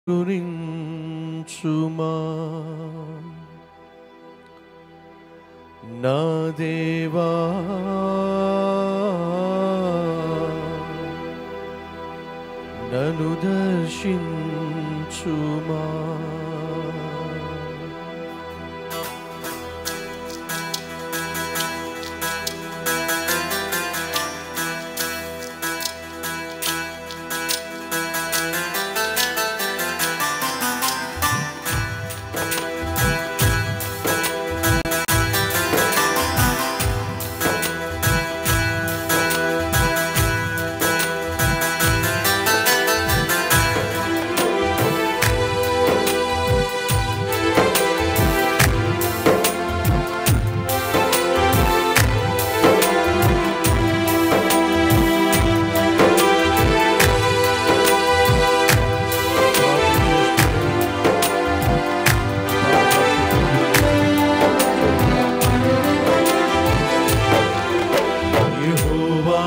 గురించుమా నా దేవా నను దర్శించుమా యెహోవా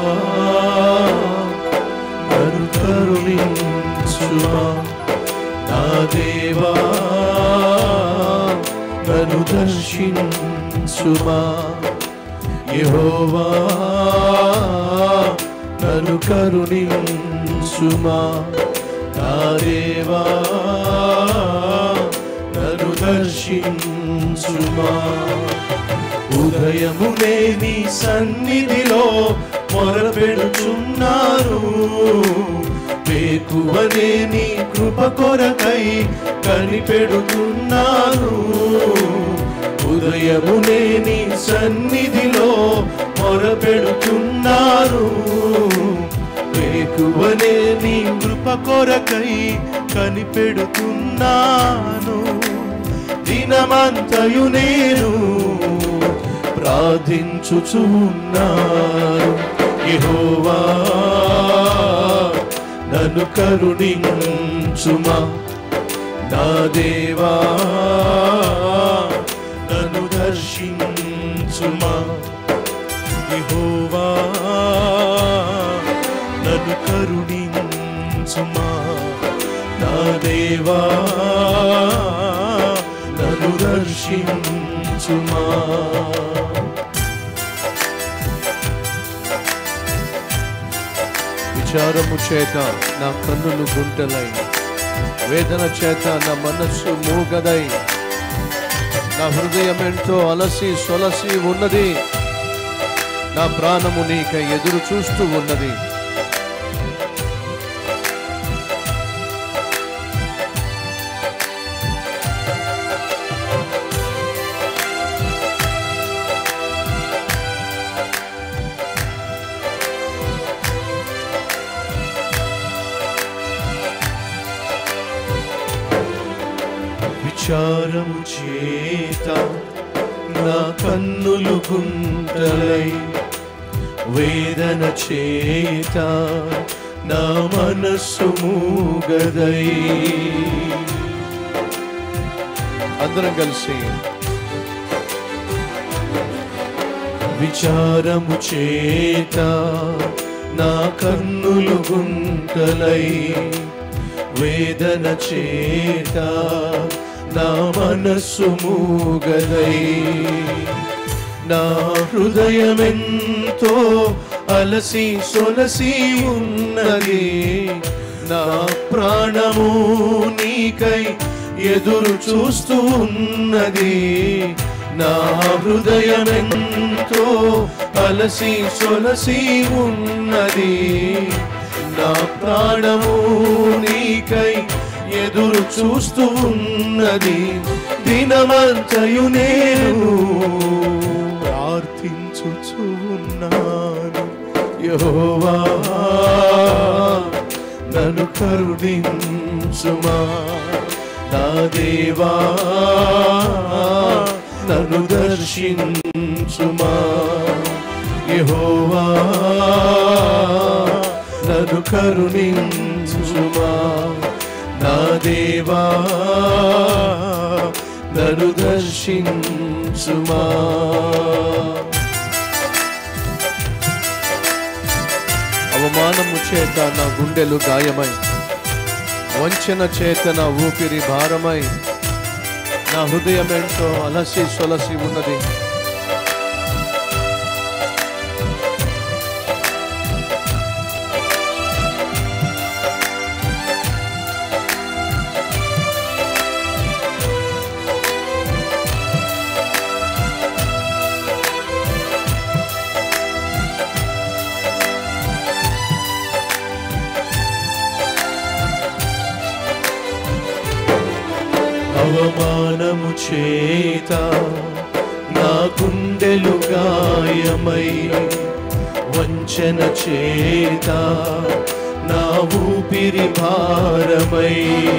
నన్ను కరుణించుమా నా దేవా నన్ను దర్శించుమా యెహోవా నన్ను కరుణించుమా నా దేవా నన్ను దర్శించుమా ఉదయమునే నీ సన్నిధిలో మొరపెడుచున్నాను వేకువనే నీ కృప కొరకై కనిపెడుతున్నాను ఉదయమునే నీ సన్నిధిలో మొరపెడుతున్నాను వేకువనే నీ కృప కొరకై కనిపెడుతున్నాను దినమంతయు నేను ప్రార్థించుచున్నాను యెహోవా నన్ను కరుణించుమా నా దేవా నన్ను దర్శించుమా యెహోవా నన్ను కరుణించుమా నా దేవా నన్ను దర్శించుమా విచారము చేత నా కన్నులు గుంటలై వేదన చేత నా మనస్సు మూగదై నా హృదయం ఎంతో అలసి సొలసి ఉన్నది నా ప్రాణము నీకై ఎదురు చూస్తూ ఉన్నది విచారము చేత నా కన్నులు గుంటలై వేదన చేత నా మనస్సు మూగదై అందరం కలిసి విచారము చేత నా కన్నులు గుంటలై వేదన చేత నా మనస్సు మూగదై నా హృదయమెంతో అలసి సొలసి ఉన్నది నా ప్రాణము నీకై ఎదురు చూస్తూ ఉన్నది నా హృదయమెంతో అలసి సొలసి ఉన్నది నా ప్రాణము నీకై ఎదురు చూస్తూ ఉన్నది దినమంతయు నేను ప్రార్థించుచు ఉన్నాను యెహోవా నన్ను కరుణించుమా నా దేవా నన్ను దర్శించుమా యెహోవా నన్ను కరుణించుమా నా దేవా నన్ను దర్శించుమా అవమానము చేత నా గుండెలు గాయమై వంచన చేత నా ఊపిరి భారమై నా హృదయం ఎంతో అలసి సొలసి ఉన్నది అవమానము చేత నా గుండెలు గాయమై వంచన చేత నా ఊపిరి భారమై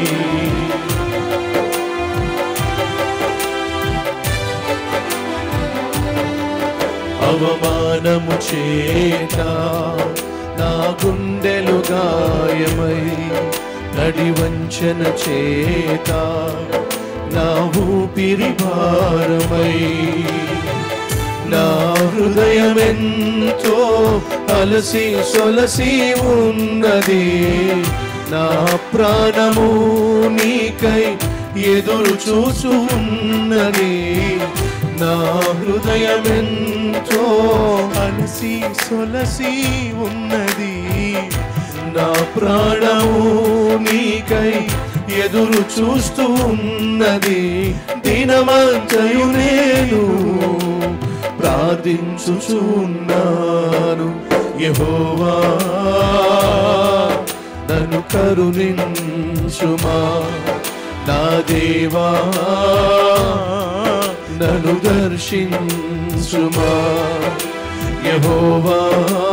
అవమానము చేత నా గుండెలు గాయమై నడి వంచన చేత నా ఊపిరి భారమై నా హృదయమెంతో అలసి సొలసి ఉన్నది నా ప్రాణము నీకై ఎదురు చూచు ఉన్నది నా హృదయమెంతో అలసి సొలసి ఉన్నది నా ప్రాణము నీకై ఎదురు చూస్తూ ఉన్నది దినమంతయు నేను ప్రార్థించుచున్నాను యెహోవా నన్ను కరుణించుమా నా దేవా నన్ను దర్శించుమా యెహోవా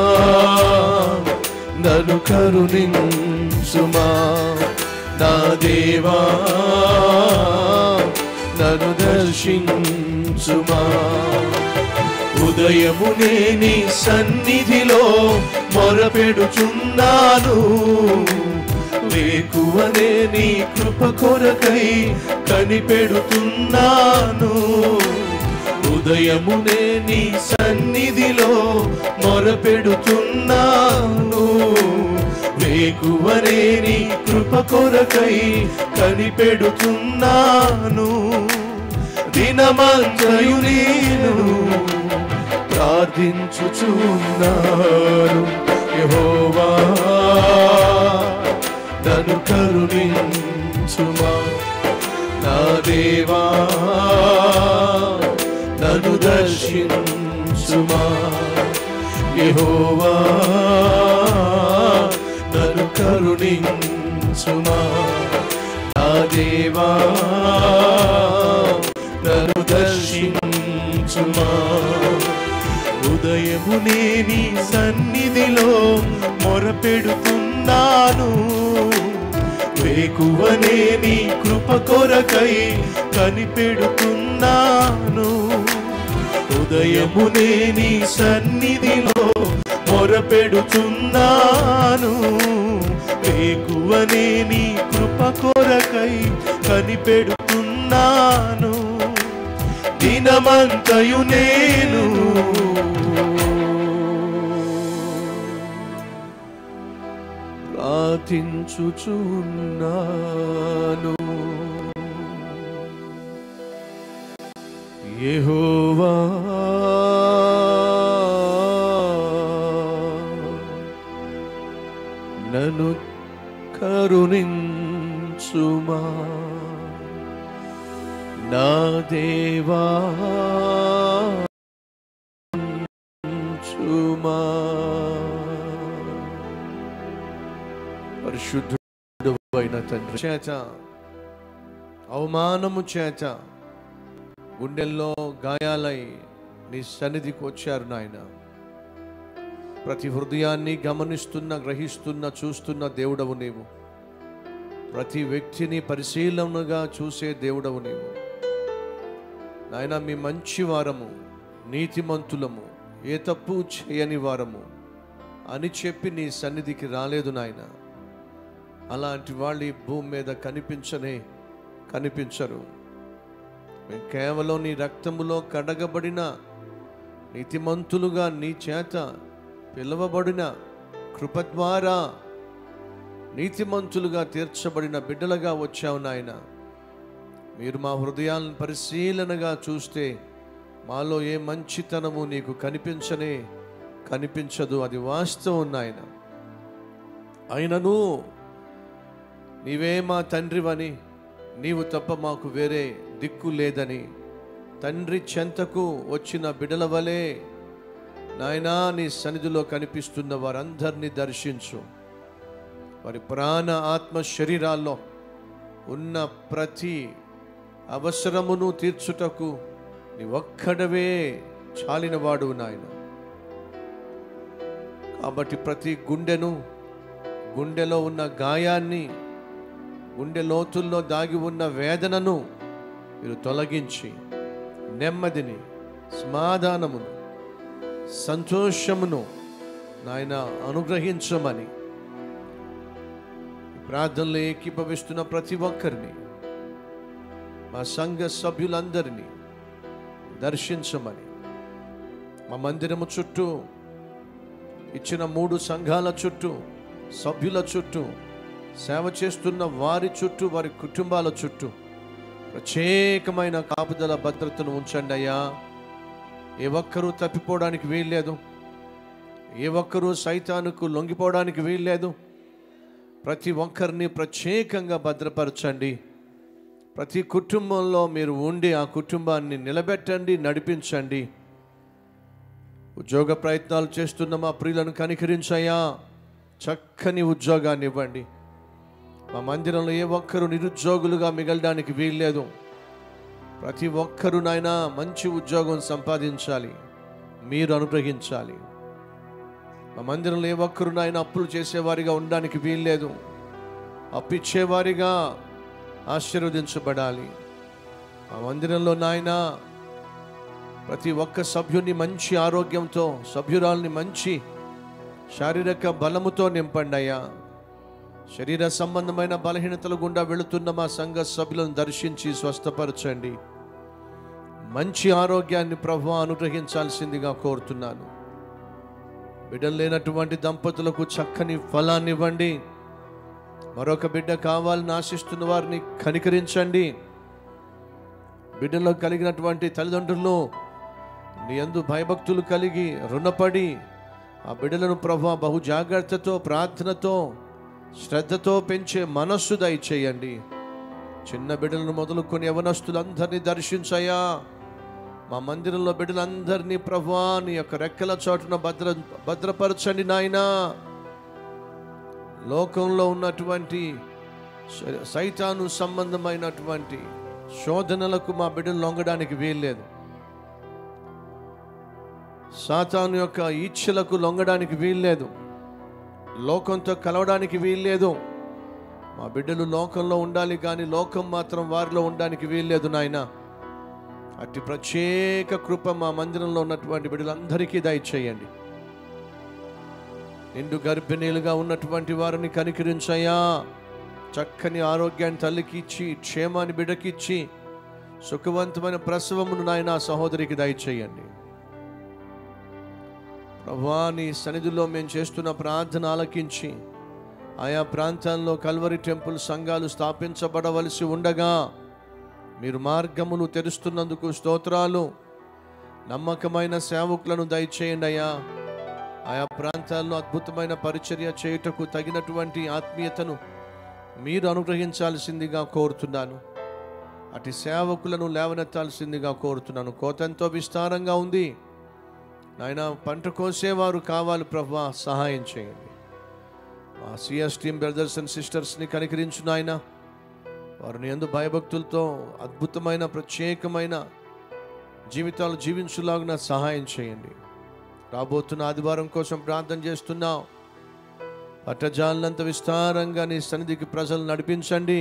నన్ను కరుణించుమా నా దేవా నన్ను దర్శించుమా ఉదయమునే నీ సన్నిధిలో మొరపెడుచున్నాను వేకువనే నీ కృప కొరకై కనిపెడుతున్నాను ఉదయమునే నీ సన్నిధిలో మొరపెడుతున్నాను వేకువనే నీ కృప కొరకై కనిపెడుతున్నాను దినమంతయు నేను ప్రార్థించుచున్నాను యెహోవా నన్ను కరుణించుమా నా దేవా నన్ను దర్శించుమా యెహోవా నన్ను కరుణించుమా నా దేవా నన్ను దర్శించుమా ఉదయమునే నీ సన్నిధిలో మొరపెడుతున్నాను వేకువనే నీ కృప కొరకై కనిపెడుతున్నాను ఉదయమునే నీ సన్నిధిలో మొరపెడుతున్నాను వేకువనే నీ కృప కొరకై కనిపెడుతున్నాను దినమంతయు నేను ప్రార్థించుచున్నాను యెహోవా నన్ను కరుణించుమా నా దేవా చుమా పరిశుద్ధుడు అయిన తండ్రి చేత అవమానము చేత గుండెల్లో గాయాలై నీ సన్నిధికి వచ్చారు నాయన ప్రతి హృదయాన్ని గమనిస్తున్న గ్రహిస్తున్న చూస్తున్న దేవుడవు నీవు ప్రతి వ్యక్తిని పరిశీలనగా చూసే దేవుడవు నీవు నాయన మీ మంచి వారము నీతిమంతులము ఏ తప్పు చేయని వారము అని చెప్పి నీ సన్నిధికి రాలేదు నాయన అలాంటి వాళ్ళు ఈ భూమి మీద కనిపించనే కనిపించరు మేము కేవలం నీ రక్తములో కడగబడిన నీతిమంతులుగా నీ చేత పిలువబడిన కృప ద్వారా నీతిమంతులుగా తీర్చబడిన బిడ్డలుగా వచ్చావు నాయన మీరు మా హృదయాలను పరిశీలనగా చూస్తే మాలో ఏ మంచితనము నీకు కనిపించనే కనిపించదు అది వాస్తవం నాయన అయినను నీవే మా తండ్రివని నీవు తప్ప మాకు వేరే దిక్కు లేదని తండ్రి చెంతకు వచ్చిన బిడల వలె నాయనా నీ సన్నిధిలో కనిపిస్తున్న వారందరినీ దర్శించు వారి ప్రాణ ఆత్మ శరీరాల్లో ఉన్న ప్రతి అవసరమును తీర్చుటకు నీ ఒక్కడవే చాలినవాడు నాయన కాబట్టి ప్రతి గుండెను గుండెలో ఉన్న గాయాన్ని గుండె లోతుల్లో దాగి ఉన్న వేదనను మీరు తొలగించి నెమ్మదిని సమాధానమును సంతోషమును నాయన అనుగ్రహించమని ఈ ప్రార్థనలో ఏకీభవిస్తున్న ప్రతి ఒక్కరిని మా సంఘ సభ్యులందరినీ దర్శించమని మా మందిరము చుట్టూ ఇచ్చిన మూడు సంఘాల చుట్టూ సభ్యుల చుట్టూ సేవ చేస్తున్న వారి చుట్టూ వారి కుటుంబాల చుట్టూ ప్రత్యేకమైన కాపుదల భద్రతను ఉంచండి అయ్యా ఏ ఒక్కరూ తప్పిపోవడానికి వీల్లేదు ఏ ఒక్కరూ సైతానుకు లొంగిపోవడానికి వీల్లేదు ప్రతి ఒక్కరిని ప్రత్యేకంగా భద్రపరచండి ప్రతి కుటుంబంలో మీరు ఉండి ఆ కుటుంబాన్ని నిలబెట్టండి నడిపించండి ఉద్యోగ ప్రయత్నాలు చేస్తున్న మా ప్రియులను కనికరించయ్యా చక్కని ఉద్యోగాన్ని ఇవ్వండి మా మందిరంలో ఏ ఒక్కరు నిరుద్యోగులుగా మిగలడానికి వీల్లేదు ప్రతి ఒక్కరు నాయన మంచి ఉద్యోగం సంపాదించాలి మీరు అనుగ్రహించాలి మా మందిరంలో ఏ ఒక్కరు నాయన అప్పులు చేసేవారిగా ఉండడానికి వీల్లేదు అప్పిచ్చేవారిగా ఆశీర్వదించబడాలి మా మందిరంలో నాయన ప్రతి ఒక్క సభ్యుని మంచి ఆరోగ్యంతో సభ్యురాల్ని మంచి శారీరక బలముతో నింపండి అయ్యా శరీర సంబంధమైన బలహీనతల గుండా వెళుతున్న మా సంఘ సభ్యులను దర్శించి స్వస్థపరచండి మంచి ఆరోగ్యాన్ని ప్రభు అనుగ్రహించాల్సిందిగా కోరుతున్నాను బిడ్డలు లేనటువంటి దంపతులకు చక్కని ఫలాన్ని ఇవ్వండి మరొక బిడ్డ కావాలని ఆశిస్తున్న వారిని కనికరించండి బిడ్డలో కలిగినటువంటి తల్లిదండ్రులు నీ యందు భయభక్తులు కలిగి రుణపడి ఆ బిడ్డలను ప్రభు బహు జాగ్రత్తతో ప్రార్థనతో శ్రద్ధతో పెంచే మనస్సు దయచేయండి చిన్న బిడ్డలను మొదలుకొని యవనస్తులందరినీ దర్శించయ్యా మా మందిరంలో బిడ్డలందరినీ ప్రభా నీ యొక్క రెక్కల చోటున భద్ర భద్రపరచండి నాయనా లోకంలో ఉన్నటువంటి సై- సైతాను సంబంధమైనటువంటి శోధనలకు మా బిడ్డలు లొంగడానికి వీల్లేదు సాతాను యొక్క ఈచ్ఛలకు లొంగడానికి వీల్లేదు లోకంతో కలవడానికి వీల్లేదు మా బిడ్డలు లోకంలో ఉండాలి కానీ లోకం మాత్రం వారిలో ఉండడానికి వీల్లేదు నాయన అట్టి ప్రత్యేక కృప మా మందిరంలో ఉన్నటువంటి బిడ్డలందరికీ దయచేయండి నిండు గర్భిణీలుగా ఉన్నటువంటి వారిని కనికరించయ్యా చక్కని ఆరోగ్యాన్ని తల్లికి ఇచ్చి క్షేమాన్ని బిడ్డకిచ్చి సుఖవంతమైన ప్రసవమును నాయన ఆ సహోదరికి దయచేయండి ప్రభా నీ సన్నిధిలో మేము చేస్తున్న ప్రార్థన ఆలకించి ఆయా ప్రాంతాల్లో కల్వరి టెంపుల్ సంఘాలు స్థాపించబడవలసి ఉండగా మీరు మార్గమును తెరుస్తున్నందుకు స్తోత్రాలు నమ్మకమైన సేవకులను దయచేయండి అయ్యా ఆయా ప్రాంతాల్లో అద్భుతమైన పరిచర్య చేయుటకు తగినటువంటి ఆత్మీయతను మీరు అనుగ్రహించాల్సిందిగా కోరుతున్నాను అటు సేవకులను లేవనెత్తాల్సిందిగా కోరుతున్నాను కోతంతో విస్తారంగా ఉంది నాయన పంట కోసేవారు కావాలి ప్రభు సహాయం చేయండి మా సిఎస్ టీమ్ బ్రదర్స్ అండ్ సిస్టర్స్ని కనికరించు నాయన వారిని ఎందు భయభక్తులతో అద్భుతమైన ప్రత్యేకమైన జీవితాలు జీవించులాగున సహాయం చేయండి రాబోతున్న ఆదివారం కోసం ప్రార్థన చేస్తున్నాం పట్టజాలంత విస్తారంగా నీ సన్నిధికి ప్రజలు నడిపించండి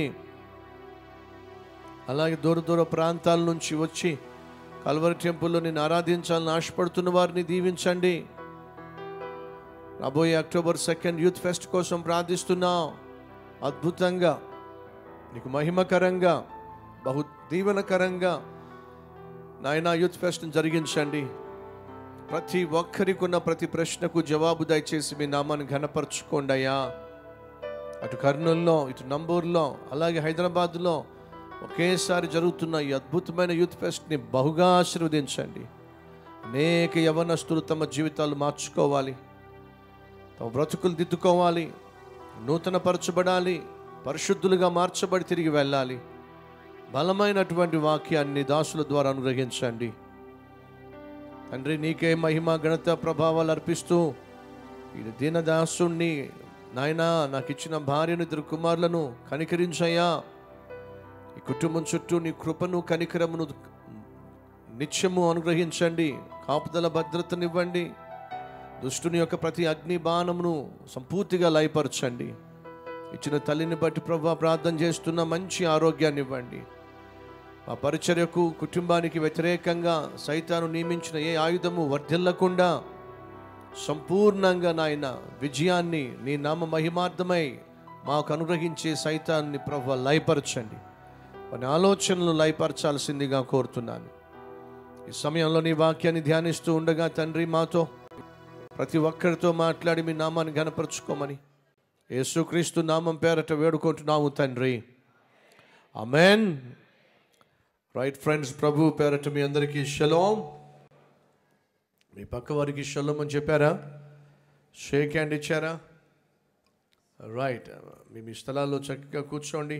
అలాగే దూర దూర ప్రాంతాల నుంచి వచ్చి కల్వరి టెంపుల్లో నేను ఆరాధించాలని ఆశపడుతున్న వారిని దీవించండి రాబోయే అక్టోబర్ సెకండ్ యూత్ ఫెస్ట్ కోసం ప్రార్థిస్తున్నాం అద్భుతంగా నీకు మహిమకరంగా బహు దీవెనకరంగా నాయన యూత్ ఫెస్ట్ని జరిగించండి ప్రతి ఒక్కరికి ఉన్న ప్రతి ప్రశ్నకు జవాబు దయచేసి మీ నామాన్ని ఘనపరచుకోండి అయ్యా అటు కర్నూలులో ఇటు నంబూరులో అలాగే హైదరాబాద్లో ఒకేసారి జరుగుతున్న ఈ అద్భుతమైన యూత్ ఫెస్ట్ని బహుగా ఆశీర్వదించండి అనేక యవనస్తులు తమ జీవితాలు మార్చుకోవాలి తమ బ్రతుకులు దిద్దుకోవాలి నూతన పరచబడాలి పరిశుద్ధులుగా మార్చబడి తిరిగి వెళ్ళాలి బలమైనటువంటి వాక్యాన్ని దాసుల ద్వారా అనుగ్రహించండి తండ్రి నీకే మహిమ ఘనత ప్రభావాలు అర్పిస్తూ ఈ దీనదాసుణ్ణి నాయనా నాకు ఇచ్చిన భార్యను ఇద్దరు కుమారులను కనికరించయ్యా ఈ కుటుంబం చుట్టూ నీ కృపను కనికరమును నిత్యము అనుగ్రహించండి కాపుదల భద్రతనివ్వండి దుష్టుని యొక్క ప్రతి అగ్ని బాణమును సంపూర్తిగా లయపరచండి ఇచ్చిన తల్లిని బట్టి ప్రభా ప్రార్థన చేస్తున్న మంచి ఆరోగ్యాన్ని ఇవ్వండి మా పరిచర్యకు కుటుంబానికి వ్యతిరేకంగా సైతాను నియమించిన ఏ ఆయుధము వర్ధిల్లకుండా సంపూర్ణంగా నాయన విజయాన్ని నీ నామ మహిమార్థమై మాకు అనుగ్రహించే సైతాన్ని ప్రభు లయపరచండి మన ఆలోచనలు లయపరచాల్సిందిగా కోరుతున్నాను ఈ సమయంలో నీ వాక్యాన్ని ధ్యానిస్తూ ఉండగా తండ్రి మాతో ప్రతి ఒక్కరితో మాట్లాడి మీ నామాన్ని గనపరచుకోమని యేసుక్రీస్తు నామం పేరట వేడుకుంటున్నాము తండ్రి అమెన్ రైట్ ఫ్రెండ్స్ ప్రభు పేరట మీ అందరికీ షలోం మీ పక్క వారికి షలోం అని చెప్పారా షేక్ హ్యాండ్ ఇచ్చారా రైట్ మీ మీ స్థలాల్లో చక్కగా కూర్చోండి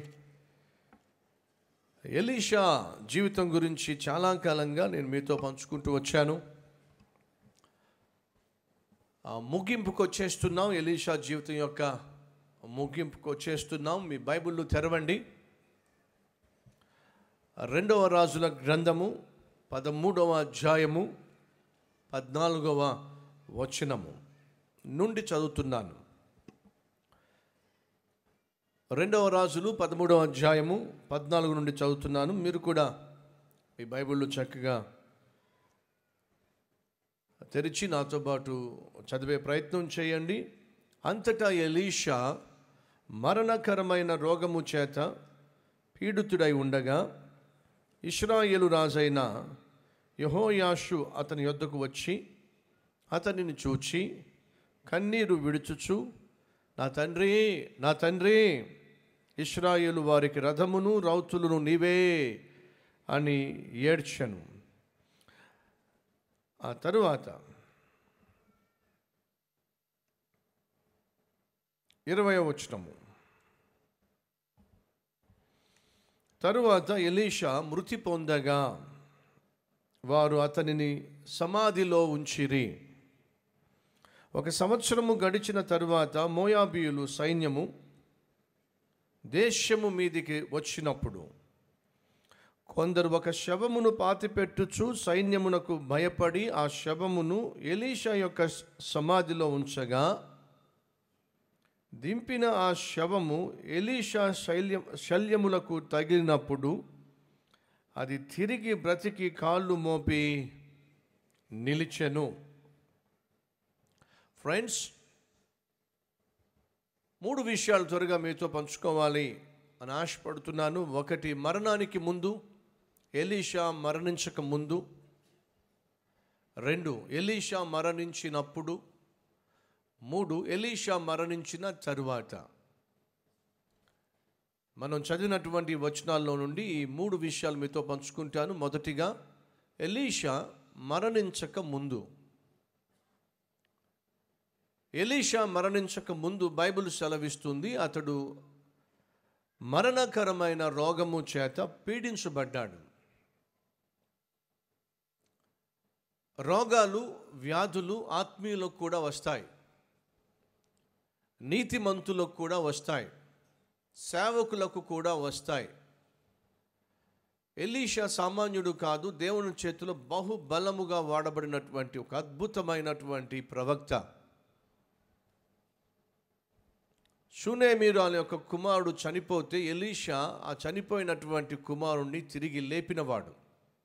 ఎలీషా జీవితం గురించి చాలా కాలంగా నేను మీతో పంచుకుంటూ వచ్చాను ఆ ముగింపుకు వచ్చేస్తున్నాం ఎలీషా జీవితం యొక్క ముగింపుకు వచ్చేస్తున్నాం మీ బైబిల్ తెరవండి రెండవ రాజుల గ్రంథము పదమూడవ అధ్యాయము పద్నాలుగవ వచనము నుండి చదువుతున్నాను రెండవ రాజులు పదమూడవ అధ్యాయము పద్నాలుగు నుండి చదువుతున్నాను మీరు కూడా మీ బైబిళ్ళు చక్కగా తెరిచి నాతో పాటు చదివే ప్రయత్నం చేయండి అంతటా ఎలీషా మరణకరమైన రోగము చేత పీడితుడై ఉండగా ఇస్రాయేలు రాజైన యహోయాషు అతని యొద్దకు వచ్చి అతనిని చూచి కన్నీరు విడుచుచు నా తండ్రి నా తండ్రి ఇస్రాయేలు వారికి రథమును రౌతులను నీవే అని ఏడ్చెను ఆ తరువాత ఇరవై వచనము తరువాత ఎలీషా మృతి పొందగా వారు అతనిని సమాధిలో ఉంచిరి ఒక సంవత్సరము గడిచిన తరువాత మోయాబీయులు సైన్యము దేశము మీదికి వచ్చినప్పుడు కొందరు ఒక శవమును పాతిపెట్టుచు సైన్యమునకు భయపడి ఆ శవమును ఎలీషా యొక్క సమాధిలో ఉంచగా దింపిన ఆ శవము ఎలీషా శైల్యం శల్యములకు తగిలినప్పుడు అది తిరిగి బ్రతికి కాళ్ళు మోపి నిలిచెను ఫ్రెండ్స్ మూడు విషయాలు త్వరగా మీతో పంచుకోవాలి అని ఆశపడుతున్నాను ఒకటి మరణానికి ముందు ఎలీషా మరణించక ముందు రెండు ఎలీషా మరణించినప్పుడు మూడు ఎలీషా మరణించిన తరువాత మనం చదివినటువంటి వచనాల్లో నుండి ఈ మూడు విషయాలు మీతో పంచుకుంటాను మొదటిగా ఎలీషా మరణించక ముందు ఎలీషా మరణించక ముందు బైబిల్ సెలవిస్తుంది అతడు మరణకరమైన రోగము చేత పీడించబడ్డాడు రోగాలు వ్యాధులు ఆత్మీయులకు కూడా వస్తాయి నీతిమంతులకు కూడా వస్తాయి సేవకులకు కూడా వస్తాయి ఎలీషా సామాన్యుడు కాదు దేవుని చేతిలో బహుబలముగా వాడబడినటువంటి ఒక అద్భుతమైనటువంటి ప్రవక్త షునేమీరాల యొక్క కుమారుడు చనిపోతే ఎలీషా ఆ చనిపోయినటువంటి కుమారుణ్ణి తిరిగి లేపినవాడు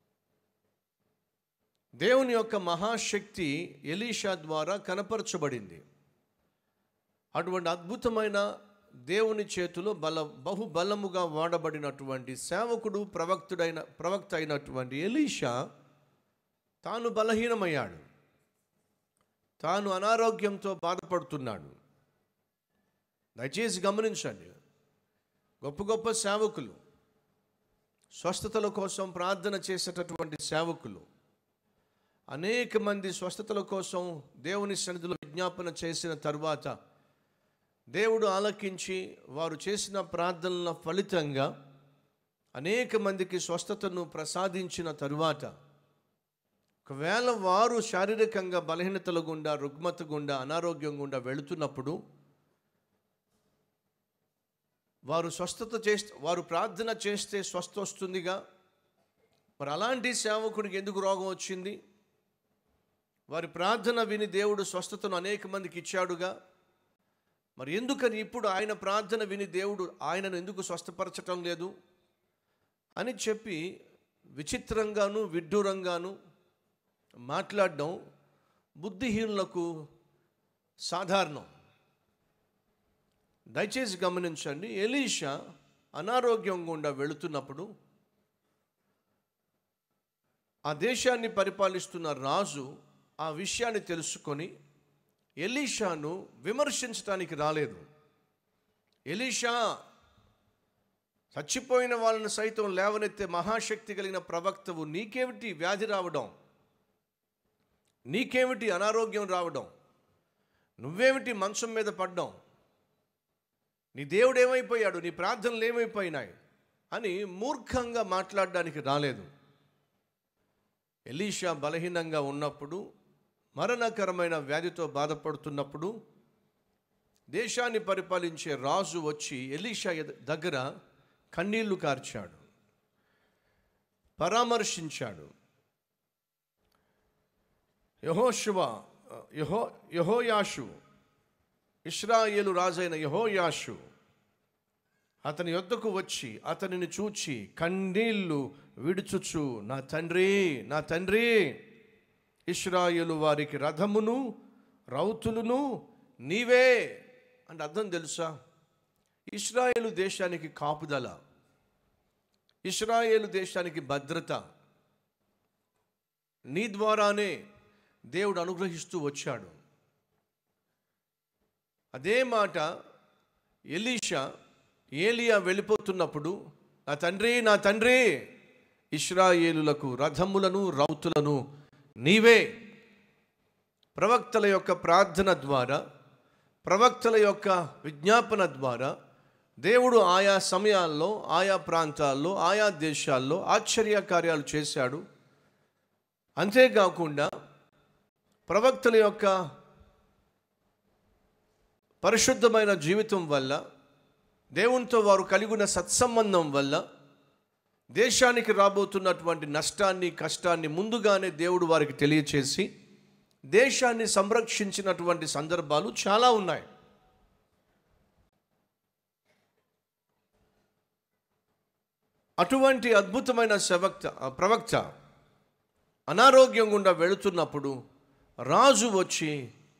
దేవుని యొక్క మహాశక్తి ఎలీషా ద్వారా కనపరచబడింది అటువంటి అద్భుతమైన దేవుని చేతిలో బల బహుబలముగా వాడబడినటువంటి సేవకుడు ప్రవక్తుడైన ప్రవక్త అయినటువంటి ఎలీషా తాను బలహీనమయ్యాడు తాను అనారోగ్యంతో బాధపడుతున్నాడు దయచేసి గమనించండి గొప్ప గొప్ప సేవకులు స్వస్థతల కోసం ప్రార్థన చేసేటటువంటి సేవకులు అనేక మంది స్వస్థతల కోసం దేవుని సన్నిధిలో విజ్ఞాపన చేసిన తరువాత దేవుడు ఆలకించి వారు చేసిన ప్రార్థనల ఫలితంగా అనేక మందికి స్వస్థతను ప్రసాదించిన తరువాత ఒకవేళ వారు శారీరకంగా బలహీనతల గుండా రుగ్మత గుండా అనారోగ్యం గుండా వెళుతున్నప్పుడు వారు స్వస్థత చేస్తే వారు ప్రార్థన చేస్తే స్వస్థ వస్తుందిగా మరి అలాంటి సేవకుడికి ఎందుకు రోగం వచ్చింది వారి ప్రార్థన విని దేవుడు స్వస్థతను అనేక మందికి ఇచ్చాడుగా మరి ఎందుకని ఇప్పుడు ఆయన ప్రార్థన విని దేవుడు ఆయనను ఎందుకు స్వస్థపరచటం లేదు అని చెప్పి విచిత్రంగాను విడ్డూరంగాను మాట్లాడడం బుద్ధిహీనులకు సాధారణం దయచేసి గమనించండి ఎలీషా అనారోగ్యం గుండా వెళుతున్నప్పుడు ఆ దేశాన్ని పరిపాలిస్తున్న రాజు ఆ విషయాన్ని తెలుసుకొని ఎలీషాను విమర్శించడానికి రాలేదు ఎలీషా చచ్చిపోయిన వాళ్ళని సైతం లేవనెత్తే మహాశక్తి కలిగిన ప్రవక్తవు నీకేమిటి వ్యాధి రావడం నీకేమిటి అనారోగ్యం రావడం నువ్వేమిటి మంచం మీద పడ్డం నీ దేవుడు ఏమైపోయాడు నీ ప్రార్థనలు ఏమైపోయినాయి అని మూర్ఖంగా మాట్లాడడానికి రాలేదు ఎలీషా బలహీనంగా ఉన్నప్పుడు మరణకరమైన వ్యాధితో బాధపడుతున్నప్పుడు దేశాన్ని పరిపాలించే రాజు వచ్చి ఎలీషా ఎద- దగ్గర కన్నీళ్లు కార్చాడు పరామర్శించాడు యహోశువ యహో యహోయాషు ఇస్రాయేలు రాజైన యహోయాషు అతని యొద్దకు వచ్చి అతనిని చూచి కన్నీళ్లు విడుచుచు నా తండ్రి నా తండ్రి ఇస్రాయేలు వారికి రథమును రౌతులను నీవే అంటే అర్థం తెలుసా ఇస్రాయేలు దేశానికి కాపుదల ఇస్రాయేలు దేశానికి భద్రత నీ ద్వారానే దేవుడు అనుగ్రహిస్తూ వచ్చాడు అదే మాట ఎలీషా ఏలియా వెళ్ళిపోతున్నప్పుడు నా తండ్రి నా తండ్రి ఇస్రాయేలులకు రథములను రౌతులను నీవే ప్రవక్తల యొక్క ప్రార్థన ద్వారా ప్రవక్తల యొక్క విజ్ఞాపన ద్వారా దేవుడు ఆయా సమయాల్లో ఆయా ప్రాంతాల్లో ఆయా దేశాల్లో ఆశ్చర్య కార్యాలు చేశాడు అంతేకాకుండా ప్రవక్తల యొక్క పరిశుద్ధమైన జీవితం వల్ల దేవునితో వారు కలిగి ఉన్న సత్సంబంధం వల్ల దేశానికి రాబోతున్నటువంటి నష్టాన్ని కష్టాన్ని ముందుగానే దేవుడు వారికి తెలియచేసి దేశాన్ని సంరక్షించినటువంటి సందర్భాలు చాలా ఉన్నాయి అటువంటి అద్భుతమైన సెవక్త ప్రవక్త అనారోగ్యం గుండా వెళుతున్నప్పుడు రాజు వచ్చి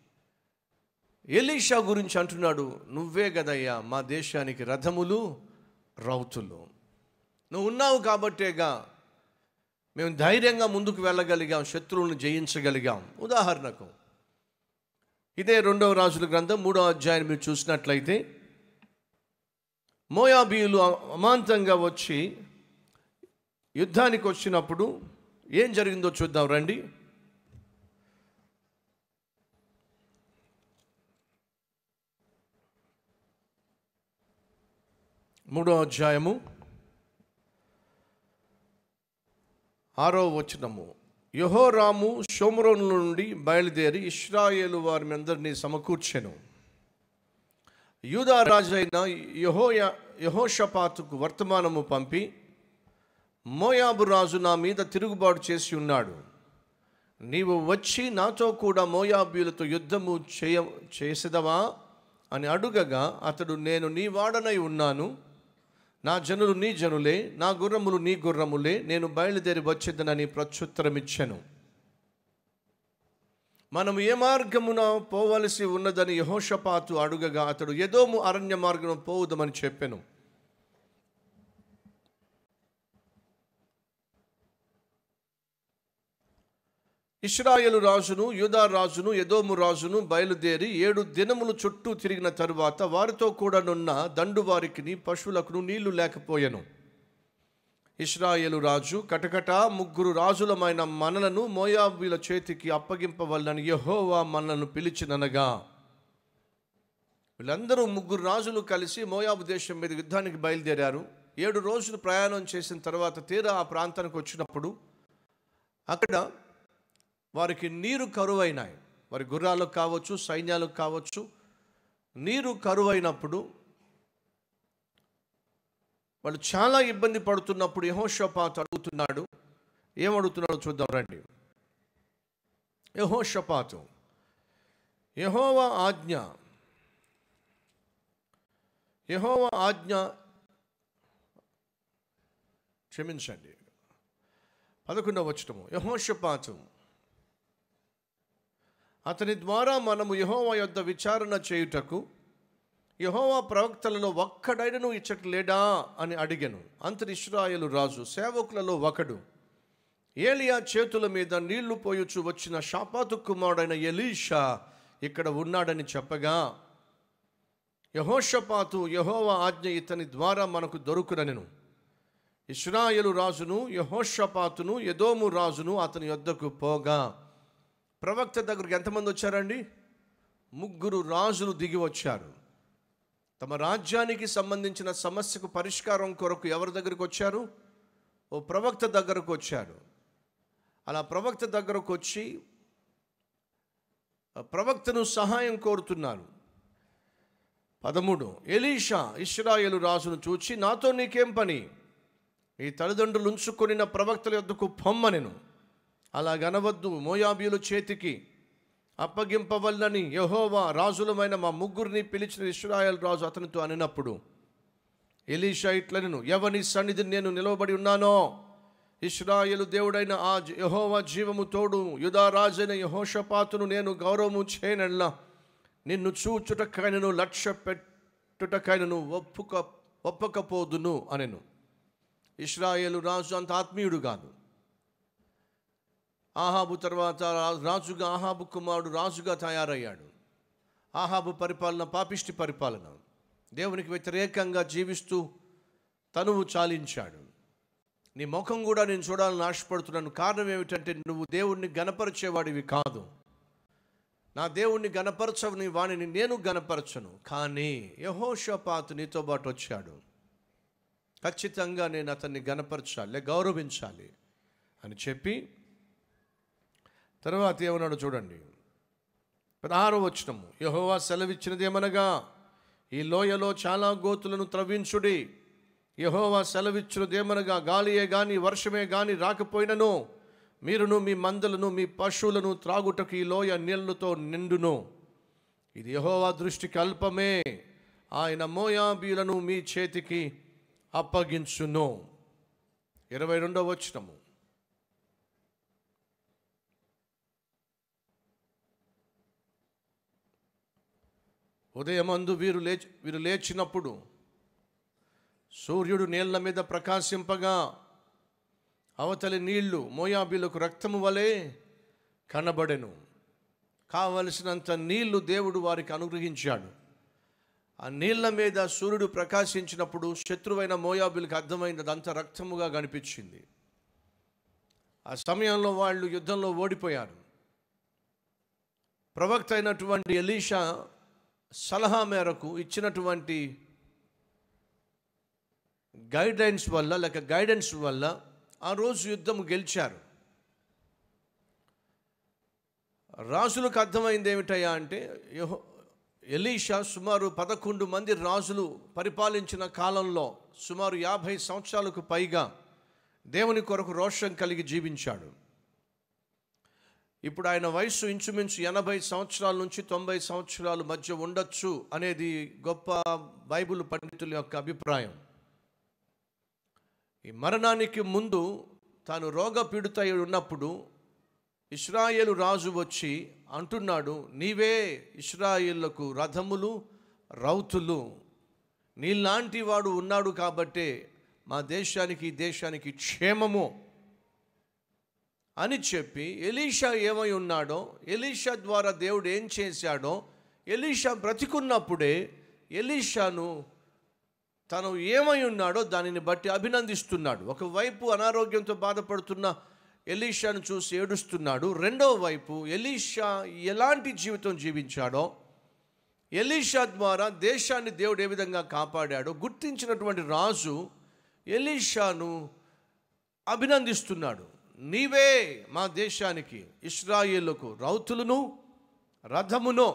ఎలీషా గురించి అంటున్నాడు నువ్వే గదయ్యా మా దేశానికి రథములు రౌతులు నువ్వు ఉన్నావు కాబట్టేగా మేము ధైర్యంగా ముందుకు వెళ్ళగలిగాం శత్రువులను జయించగలిగాం ఉదాహరణకు ఇదే రెండవ రాజుల గ్రంథం మూడవ అధ్యాయం మీరు చూసినట్లయితే మోయాబీయులు అమాంతంగా వచ్చి యుద్ధానికి వచ్చినప్పుడు ఏం జరిగిందో చూద్దాం రండి మూడో అధ్యాయము ఆరో వచనము యహోరాము షోమ్రోను నుండి బయలుదేరి ఇస్రాయేలు వారిని అందరినీ సమకూర్చెను యూదా రాజైన యహోయ యహోషపాతుకు వర్తమానము పంపి మోయాబు రాజు నా మీద తిరుగుబాటు చేసి ఉన్నాడు నీవు వచ్చి నాతో కూడా మోయాబీలతో యుద్ధము చేయ చేసేదవా అని అడుగగా అతడు నేను నీ వాడనై ఉన్నాను నా జనులు నీ జనులే నా గుర్రములు నీ గుర్రములే నేను బయలుదేరి వచ్చేదనని ప్రత్యుత్తరమిచ్చాను మనం ఏ మార్గమున పోవలసి ఉన్నదని యహోషపాతు అడుగగా అతడు ఏదోము అరణ్య మార్గం పోవుదమని చెప్పాను ఇస్రాయేలు రాజును యూదా రాజును ఎదోము రాజును బయలుదేరి ఏడు దినములు చుట్టూ తిరిగిన తరువాత వారితో కూడా నున్న దండు వారికిని పశువులకు నీళ్లు లేకపోయెను ఇస్రాయేలు రాజు కటకట ముగ్గురు రాజులమైన మనలను మోయాబీల చేతికి అప్పగింపవల్లని యెహోవా మనలను పిలిచిననగా వీళ్ళందరూ ముగ్గురు రాజులు కలిసి మోయాబు దేశం మీద యుద్ధానికి బయలుదేరారు ఏడు రోజులు ప్రయాణం చేసిన తర్వాత తీరా ఆ ప్రాంతానికి వచ్చినప్పుడు అక్కడ వారికి నీరు కరువైనాయి వారి గుర్రాలకు కావచ్చు సైన్యాలకు కావచ్చు నీరు కరువైనప్పుడు వాళ్ళు చాలా ఇబ్బంది పడుతున్నప్పుడు యహోషపాత్ అడుగుతున్నాడు ఏమడుగుతున్నాడో చూద్దాం రండి యహోషపాతు యహోవా ఆజ్ఞ యహోవా ఆజ్ఞ క్షమించండి పదకొండవ వచ్చటము యహోషపాతు అతని ద్వారా మనము యహోవా యొద్ద విచారణ చేయుటకు యహోవా ప్రవక్తలలో ఒక్కడైనను ఇచ్చట లేడా అని అడిగాను అంతటి ఇస్రాయేలు రాజు సేవకులలో ఒకడు ఏలియా చేతుల మీద నీళ్లు పోయుచు వచ్చిన షాపాతు కుమారుడైన ఎలీషా ఇక్కడ ఉన్నాడని చెప్పగా యహోషపాతు యహోవా ఆజ్ఞ ఇతని ద్వారా మనకు దొరుకునెను ఇస్రాయేలు రాజును యహోషపాతును ఎదోము రాజును అతని యొద్దకు పోగా ప్రవక్త దగ్గరికి ఎంతమంది వచ్చారండి ముగ్గురు రాజులు దిగి వచ్చారు తమ రాజ్యానికి సంబంధించిన సమస్యకు పరిష్కారం కొరకు ఎవరి దగ్గరికి వచ్చారు ఓ ప్రవక్త దగ్గరకు వచ్చారు అలా ప్రవక్త దగ్గరకు వచ్చి ఆ ప్రవక్తను సహాయం కోరుతున్నారు పదమూడు ఎలీషా ఇస్రాయేలు రాజును చూచి నాతో నీకేం పని ఈ తల్లిదండ్రులు ఉంచుకొనిన ప్రవక్తల యొద్దకు పొమ్మనెను అలా గనవద్దు మోయాబీల చేతికి అప్పగింపవల్లని యహోవా రాజులమైన మా ముగ్గురిని పిలిచిన ఇస్రాయేల్ రాజు అతనితో అనినప్పుడు ఎలీషా ఇట్లనెను ఎవని సన్నిధిని నేను నిలవబడి ఉన్నానో ఇస్రాయేలు దేవుడైన ఆ జ- యెహోవా జీవము తోడు యుధారాజైన యహోషపాతును నేను గౌరవము చేయనల్లా నిన్ను చూచుటకైనను లక్ష్య పెట్టుటకైనను ఒప్పుక ఒప్పకపోదును అనెను ఇస్రాయేలు రాజు అంత ఆత్మీయుడు కాదు ఆహాబు తర్వాత రా- రాజుగా ఆహాబు కుమారుడు రాజుగా తయారయ్యాడు ఆహాబు పరిపాలన పాపిష్టి పరిపాలన దేవునికి వ్యతిరేకంగా జీవిస్తూ తనువు చాలించాడు నీ ముఖం కూడా నేను చూడాలని ఆశపడుతున్నాను కారణం ఏమిటంటే నువ్వు దేవుణ్ణి గనపరిచేవాడివి కాదు నా దేవుణ్ణి గనపరచని వాణిని నేను గనపరచను కానీ యహోషపాతు నీతో పాటు వచ్చాడు ఖచ్చితంగా నేను అతన్ని గనపరచాలి లే గౌరవించాలి అని చెప్పి తర్వాత ఏమన్నాడు చూడండి పదహారో వచనము యహోవా సెలవిచ్చినదేమనగా ఈ లోయలో చాలా గోతులను త్రవ్వించుడి యహోవా సెలవిచ్చినదేమనగా గాలియే గాని వర్షమే గాని రాకపోయినను మీరును మీ మందలను మీ పశువులను త్రాగుటకు ఈ లోయ నీళ్లతో నిండును ఇది యహోవా దృష్టికి అల్పమే ఆయన మోయాబీలను మీ చేతికి అప్పగించును ఇరవై రెండవ వచనము ఉదయమందు వీరు లేచి వీరు లేచినప్పుడు సూర్యుడు నీళ్ల మీద ప్రకాశింపగా అవతలి నీళ్లు మోయాబీలకు రక్తము వలె కనబడెను కావలసినంత నీళ్లు దేవుడు వారికి అనుగ్రహించాడు ఆ నీళ్ల మీద సూర్యుడు ప్రకాశించినప్పుడు శత్రువైన మోయాబీలకు అర్థమైంది అదంతా రక్తముగా కనిపించింది ఆ సమయంలో వాళ్ళు యుద్ధంలో ఓడిపోయారు ప్రవక్త అయినటువంటి ఎలీషా సలహా మేరకు ఇచ్చినటువంటి గైడెన్స్ వల్ల లేక గైడెన్స్ వల్ల ఆ రోజు యుద్ధం గెలిచారు రాజులకు అర్థమైంది ఏమిటయ్యా అంటే యెహో ఎలీషా సుమారు పదకొండు మంది రాజులు పరిపాలించిన కాలంలో సుమారు యాభై సంవత్సరాలకు పైగా దేవుని కొరకు రోషం కలిగి జీవించాడు ఇప్పుడు ఆయన వయసు ఇంచుమించు ఎనభై సంవత్సరాల నుంచి తొంభై సంవత్సరాల మధ్య ఉండొచ్చు అనేది గొప్ప బైబిల్ పండితుల యొక్క అభిప్రాయం ఈ మరణానికి ముందు తాను రోగపీడితై ఉన్నప్పుడు ఇస్రాయేలు రాజు వచ్చి అంటున్నాడు నీవే ఇస్రాయేళ్లకు రథములు రౌతులు నీలాంటి వాడు ఉన్నాడు కాబట్టే మా దేశానికి ఈ దేశానికి క్షేమము అని చెప్పి ఎలీషా ఏమై ఉన్నాడో ఎలీషా ద్వారా దేవుడు ఏం చేశాడో ఎలీషా బ్రతికున్నప్పుడే ఎలీషాను తను ఏమై ఉన్నాడో దానిని బట్టి అభినందిస్తున్నాడు ఒకవైపు అనారోగ్యంతో బాధపడుతున్న ఎలీషాను చూసి ఏడుస్తున్నాడు రెండో వైపు ఎలీషా ఎలాంటి జీవితం జీవించాడో ఎలీషా ద్వారా దేశాన్ని దేవుడు ఏ విధంగా కాపాడాడో గుర్తించినటువంటి రాజు ఎలీషాను అభినందిస్తున్నాడు నీవే మా దేశానికి ఇస్రాయేలుకు రౌతులను రథమును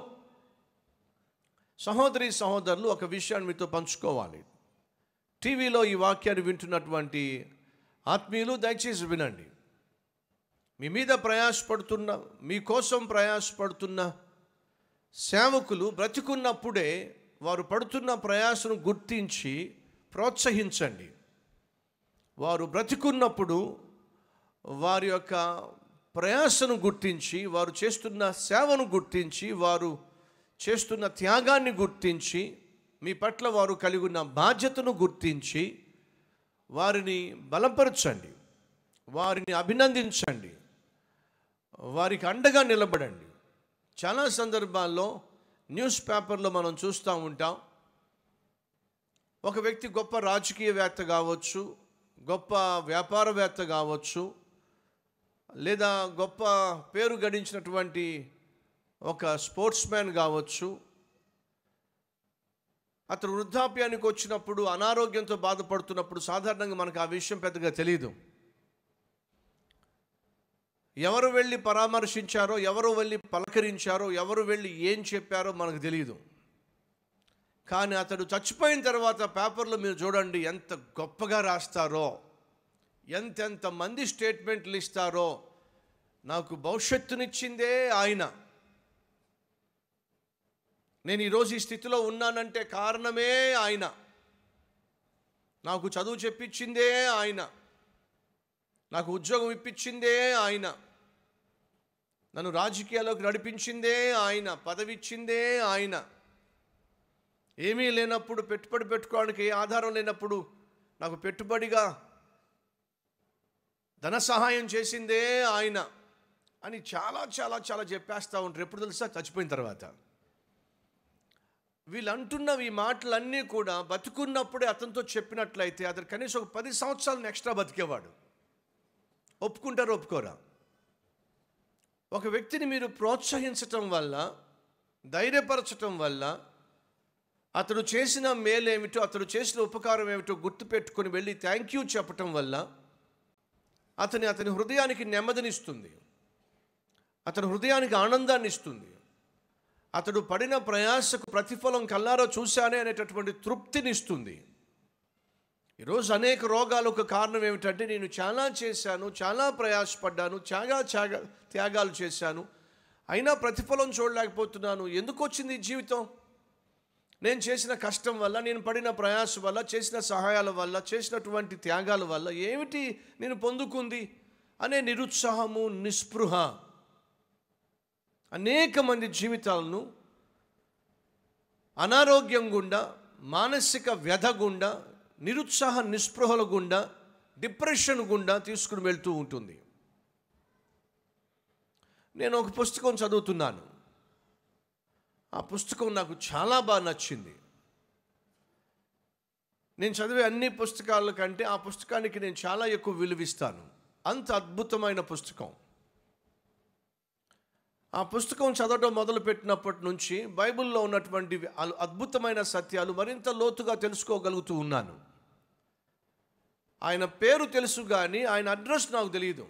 సహోదరి సహోదరులు ఒక విషయాన్ని మీతో పంచుకోవాలి టీవీలో ఈ వాక్యాన్ని వింటున్నటువంటి ఆత్మీయులు దయచేసి వినండి మీ మీద ప్రయాసపడుతున్న మీకోసం ప్రయాసపడుతున్న సేవకులు బ్రతికున్నప్పుడే వారు పడుతున్న ప్రయాసను గుర్తించి ప్రోత్సహించండి వారు బ్రతికున్నప్పుడు వారి యొక్క ప్రయాసను గుర్తించి వారు చేస్తున్న సేవను గుర్తించి వారు చేస్తున్న త్యాగాన్ని గుర్తించి మీ పట్ల వారు కలిగి ఉన్న బాధ్యతను గుర్తించి వారిని బలపరచండి వారిని అభినందించండి వారికి అండగా నిలబడండి చాలా సందర్భాల్లో న్యూస్ పేపర్లో మనం చూస్తూ ఉంటాం ఒక వ్యక్తి గొప్ప రాజకీయవేత్త కావచ్చు గొప్ప వ్యాపారవేత్త కావచ్చు లేదా గొప్ప పేరు గడించినటువంటి ఒక స్పోర్ట్స్ మ్యాన్ కావచ్చు అతను వృద్ధాప్యానికి వచ్చినప్పుడు అనారోగ్యంతో బాధపడుతున్నప్పుడు సాధారణంగా మనకు ఆ విషయం పెద్దగా తెలియదు ఎవరు వెళ్ళి పరామర్శించారో ఎవరు వెళ్ళి పలకరించారో ఎవరు వెళ్ళి ఏం చెప్పారో మనకు తెలియదు కానీ అతడు చచ్చిపోయిన తర్వాత పేపర్లో మీరు చూడండి ఎంత గొప్పగా రాస్తారో ఎంతెంత మంది స్టేట్మెంట్లు ఇస్తారో నాకు భవిష్యత్తునిచ్చిందే ఆయన నేను ఈరోజు ఈ స్థితిలో ఉన్నానంటే కారణమే ఆయన నాకు చదువు చెప్పించిందే ఆయన నాకు ఉద్యోగం ఇప్పించిందే ఆయన నన్ను రాజకీయాల్లోకి నడిపించిందే ఆయన పదవి ఇచ్చిందే ఆయన ఏమీ లేనప్పుడు పెట్టుబడి పెట్టుకోవడానికి ఏ ఆధారం లేనప్పుడు నాకు పెట్టుబడిగా ధన సహాయం చేసిందే ఆయన అని చాలా చాలా చాలా చెప్పేస్తూ ఉంటారు ఎప్పుడు తెలుసా చచ్చిపోయిన తర్వాత వీళ్ళు అంటున్నవి ఈ మాటలన్నీ కూడా బతుకున్నప్పుడే అతనితో చెప్పినట్లయితే అతను కనీసం ఒక పది సంవత్సరాలను ఎక్స్ట్రా బతికేవాడు ఒప్పుకుంటారు ఒప్పుకోరా ఒక వ్యక్తిని మీరు ప్రోత్సహించటం వల్ల ధైర్యపరచటం వల్ల అతడు చేసిన మేలేమిటో అతడు చేసిన ఉపకారం ఏమిటో గుర్తుపెట్టుకొని వెళ్ళి థ్యాంక్ యూ చెప్పటం వల్ల అతని అతని హృదయానికి నెమ్మదినిస్తుంది అతని హృదయానికి ఆనందాన్ని ఇస్తుంది అతడు పడిన ప్రయాసకు ప్రతిఫలం కల్లారో చూశానే అనేటటువంటి తృప్తినిస్తుంది ఈరోజు అనేక రోగాలకు కారణం ఏమిటంటే నేను చాలా చేశాను చాలా ప్రయాసపడ్డాను చాలా త్యాగ త్యాగాలు చేశాను అయినా ప్రతిఫలం చూడలేకపోతున్నాను ఎందుకు వచ్చింది ఈ జీవితం నేను చేసిన కష్టం వల్ల నేను పడిన ప్రయాస వల్ల చేసిన సహాయాల వల్ల చేసినటువంటి త్యాగాల వల్ల ఏమిటి నేను పొందుకుంది అనే నిరుత్సాహము నిస్పృహ అనేక మంది జీవితాలను అనారోగ్యం గుండా మానసిక వ్యధ గుండా నిరుత్సాహ నిస్పృహల గుండా డిప్రెషన్ గుండా తీసుకుని వెళ్తూ ఉంటుంది నేను ఒక పుస్తకం చదువుతున్నాను ఆ పుస్తకం నాకు చాలా బాగా నచ్చింది నేను చదివే అన్ని పుస్తకాల కంటే ఆ పుస్తకానికి నేను చాలా ఎక్కువ విలువిస్తాను అంత అద్భుతమైన పుస్తకం ఆ పుస్తకం చదవడం మొదలుపెట్టినప్పటి నుంచి బైబిల్లో ఉన్నటువంటి అల్- అద్భుతమైన సత్యాలు మరింత లోతుగా తెలుసుకోగలుగుతూ ఉన్నాను ఆయన పేరు తెలుసు కానీ ఆయన అడ్రస్ నాకు తెలియదు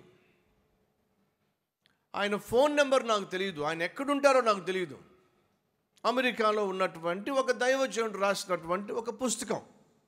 ఆయన ఫోన్ నెంబర్ నాకు తెలియదు ఆయన ఎక్కడుంటారో నాకు తెలియదు అమెరికాలో ఉన్నటువంటి ఒక దైవజనుడు రాసినటువంటి ఒక పుస్తకం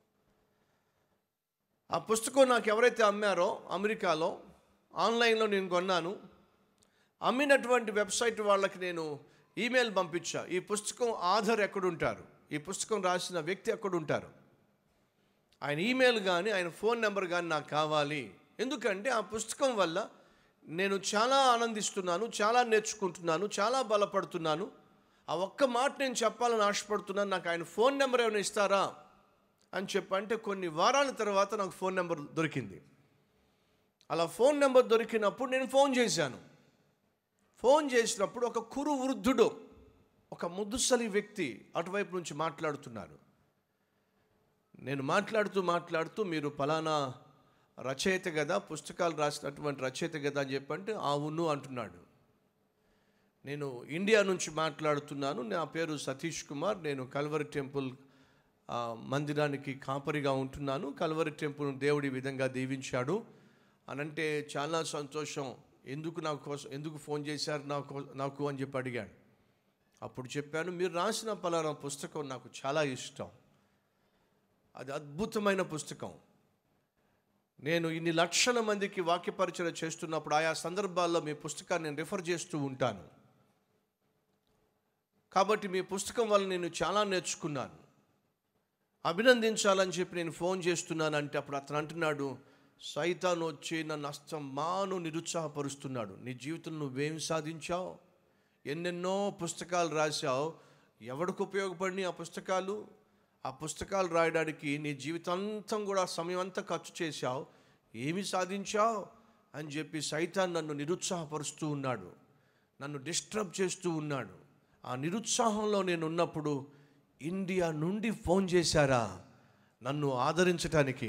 ఆ పుస్తకం నాకు ఎవరైతే అమ్మారో అమెరికాలో ఆన్లైన్లో నేను కొన్నాను అమ్మినటువంటి వెబ్సైట్ వాళ్ళకి నేను ఈమెయిల్ పంపించా ఈ పుస్తకం ఆధర్ ఎక్కడుంటారు ఈ పుస్తకం రాసిన వ్యక్తి ఎక్కడుంటారు ఆయన ఈమెయిల్ కానీ ఆయన ఫోన్ నెంబర్ కానీ నాకు కావాలి ఎందుకంటే ఆ పుస్తకం వల్ల నేను చాలా ఆనందిస్తున్నాను చాలా నేర్చుకుంటున్నాను చాలా బలపడుతున్నాను ఆ ఒక్క మాట నేను చెప్పాలని ఆశపడుతున్నాను నాకు ఆయన ఫోన్ నెంబర్ ఏమైనా ఇస్తారా అని చెప్పంటే కొన్ని వారాల తర్వాత నాకు ఫోన్ నెంబర్ దొరికింది అలా ఫోన్ నెంబర్ దొరికినప్పుడు నేను ఫోన్ చేశాను ఫోన్ చేసినప్పుడు ఒక కురు వృద్ధుడు ఒక ముద్దుసలి వ్యక్తి అటువైపు నుంచి మాట్లాడుతున్నారు నేను మాట్లాడుతూ మాట్లాడుతూ మీరు ఫలానా రచయిత కదా పుస్తకాలు రాసినటువంటి రచయిత కదా అని చెప్పంటే అవును అంటున్నాడు నేను ఇండియా నుంచి మాట్లాడుతున్నాను నా పేరు సతీష్ కుమార్ నేను కల్వరి టెంపుల్ ఆ, మందిరానికి కాపరిగా ఉంటున్నాను కల్వరి టెంపుల్ దేవుడి ఈ విధంగా దీవించాడు అనంటే చాలా సంతోషం ఎందుకు నాకు కోసం ఎందుకు ఫోన్ చేశారు నాకు నాకు అని చెప్పి అడిగాడు అప్పుడు చెప్పాను మీరు రాసిన పలానా పుస్తకం నాకు చాలా ఇష్టం అది అద్భుతమైన పుస్తకం నేను ఇన్ని లక్షల మందికి వాక్యపరిచయం చేస్తున్నప్పుడు ఆయా సందర్భాల్లో మీ పుస్తకాన్ని నేను రిఫర్ చేస్తూ ఉంటాను కాబట్టి మీ పుస్తకం వల్ల నేను చాలా నేర్చుకున్నాను అభినందించాలని చెప్పి నేను ఫోన్ చేస్తున్నాను అంటే అప్పుడు అతను అంటున్నాడు సైతాన్ వచ్చి నన్ను అస్తమాను నిరుత్సాహపరుస్తున్నాడు నీ జీవితంలో నువ్వేం సాధించావు ఎన్నెన్నో పుస్తకాలు రాశావు ఎవరికి ఉపయోగపడినాయి ఆ పుస్తకాలు ఆ పుస్తకాలు రాయడానికి నీ జీవితాంతం కూడా సమయం అంతా ఖర్చు చేశావు ఏమి సాధించావు అని చెప్పి సైతాన్ నన్ను నిరుత్సాహపరుస్తూ ఉన్నాడు నన్ను డిస్టర్బ్ చేస్తూ ఉన్నాడు ఆ నిరుత్సాహంలో నేను ఉన్నప్పుడు ఇండియా నుండి ఫోన్ చేశారా నన్ను ఆదరించటానికి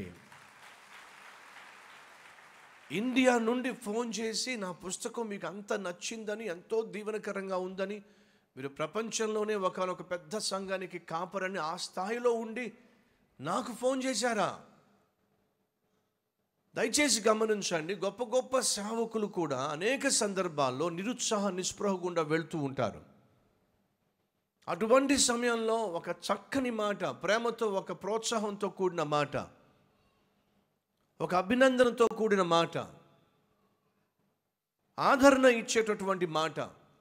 ఇండియా నుండి ఫోన్ చేసి నా పుస్తకం మీకు అంత నచ్చిందని ఎంతో దీవెనకరంగా ఉందని మీరు ప్రపంచంలోనే ఒకనొక పెద్ద సంఘానికి కాపరని ఆ స్థాయిలో ఉండి నాకు ఫోన్ చేశారా దయచేసి గమనించండి గొప్ప గొప్ప సేవకులు కూడా అనేక సందర్భాల్లో నిరుత్సాహ నిస్పృహ గుండా వెళ్తూ ఉంటారు అటువంటి సమయంలో ఒక చక్కని మాట ప్రేమతో ఒక ప్రోత్సాహంతో కూడిన మాట ఒక అభినందనతో కూడిన మాట ఆదరణ ఇచ్చేటటువంటి మాట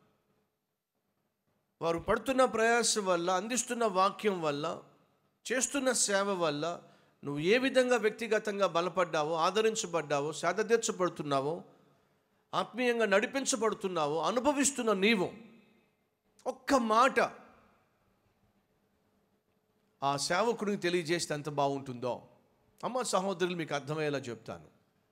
వారు పడుతున్న ప్రయాస వల్ల అందిస్తున్న వాక్యం వల్ల చేస్తున్న సేవ వల్ల నువ్వు ఏ విధంగా వ్యక్తిగతంగా బలపడ్డావో ఆదరించబడ్డావో సేదతీర్చబడుతున్నావో ఆత్మీయంగా నడిపించబడుతున్నావో అనుభవిస్తున్న నీవు ఒక్క మాట ఆ సేవకుడికి తెలియజేస్తే ఎంత బాగుంటుందో అమ్మ సహోదరులు మీకు అర్థమయ్యేలా చెప్తాను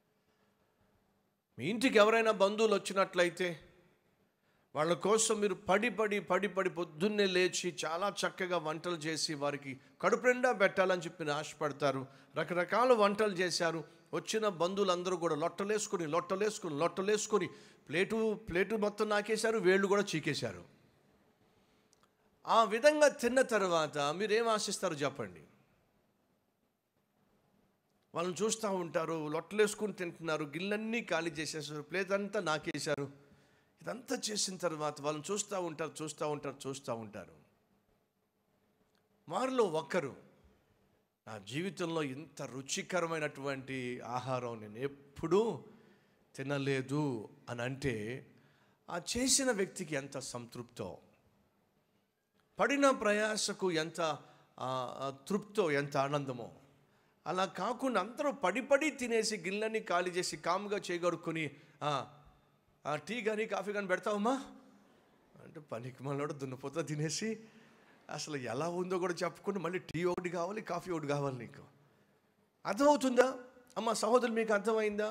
మీ ఇంటికి ఎవరైనా బంధువులు వచ్చినట్లయితే వాళ్ళ కోసం మీరు పడి పడి పడి పడి పొద్దున్నే లేచి చాలా చక్కగా వంటలు చేసి వారికి కడుపు నిండా పెట్టాలని చెప్పి మీరు ఆశపడతారు రకరకాల వంటలు చేశారు వచ్చిన బంధువులందరూ కూడా లొట్టలేసుకొని లొట్టలేసుకొని లొట్టలేసుకొని ప్లేటు ప్లేటు మొత్తం నాకేశారు వేళ్ళు కూడా చీకేశారు ఆ విధంగా తిన్న తర్వాత మీరు ఏం ఆశిస్తారు చెప్పండి వాళ్ళని చూస్తూ ఉంటారు లొట్టలేసుకుని తింటున్నారు గిల్లన్నీ ఖాళీ చేసేసారు ప్లేట్ అంతా నాకేశారు ఇదంతా చేసిన తర్వాత వాళ్ళని చూస్తూ ఉంటారు చూస్తూ ఉంటారు చూస్తూ ఉంటారు వారిలో ఒకరు నా జీవితంలో ఇంత రుచికరమైనటువంటి ఆహారం నేను ఎప్పుడూ తినలేదు అని అంటే ఆ చేసిన వ్యక్తికి ఎంత సంతృప్తో పడిన ప్రయాసకు ఎంత ఆ, ఆ, తృప్తో ఎంత ఆనందమో అలా కాకుండా అందరూ పడి పడి తినేసి గిన్నెని ఖాళీ చేసి కాముగా చేయగడుక్కొని "ఆ, ఆ, టీ కానీ కాఫీ కానీ పెడతావమ్మా అంటే పనికి మనోడు దున్నపోతా తినేసి అసలు ఎలా ఉందో కూడా చెప్పుకుంటూ మళ్ళీ టీ ఒకటి కావాలి కాఫీ ఒకటి కావాలి నీకు అర్థమవుతుందా అమ్మ సహోదరులు మీకు అర్థమైందా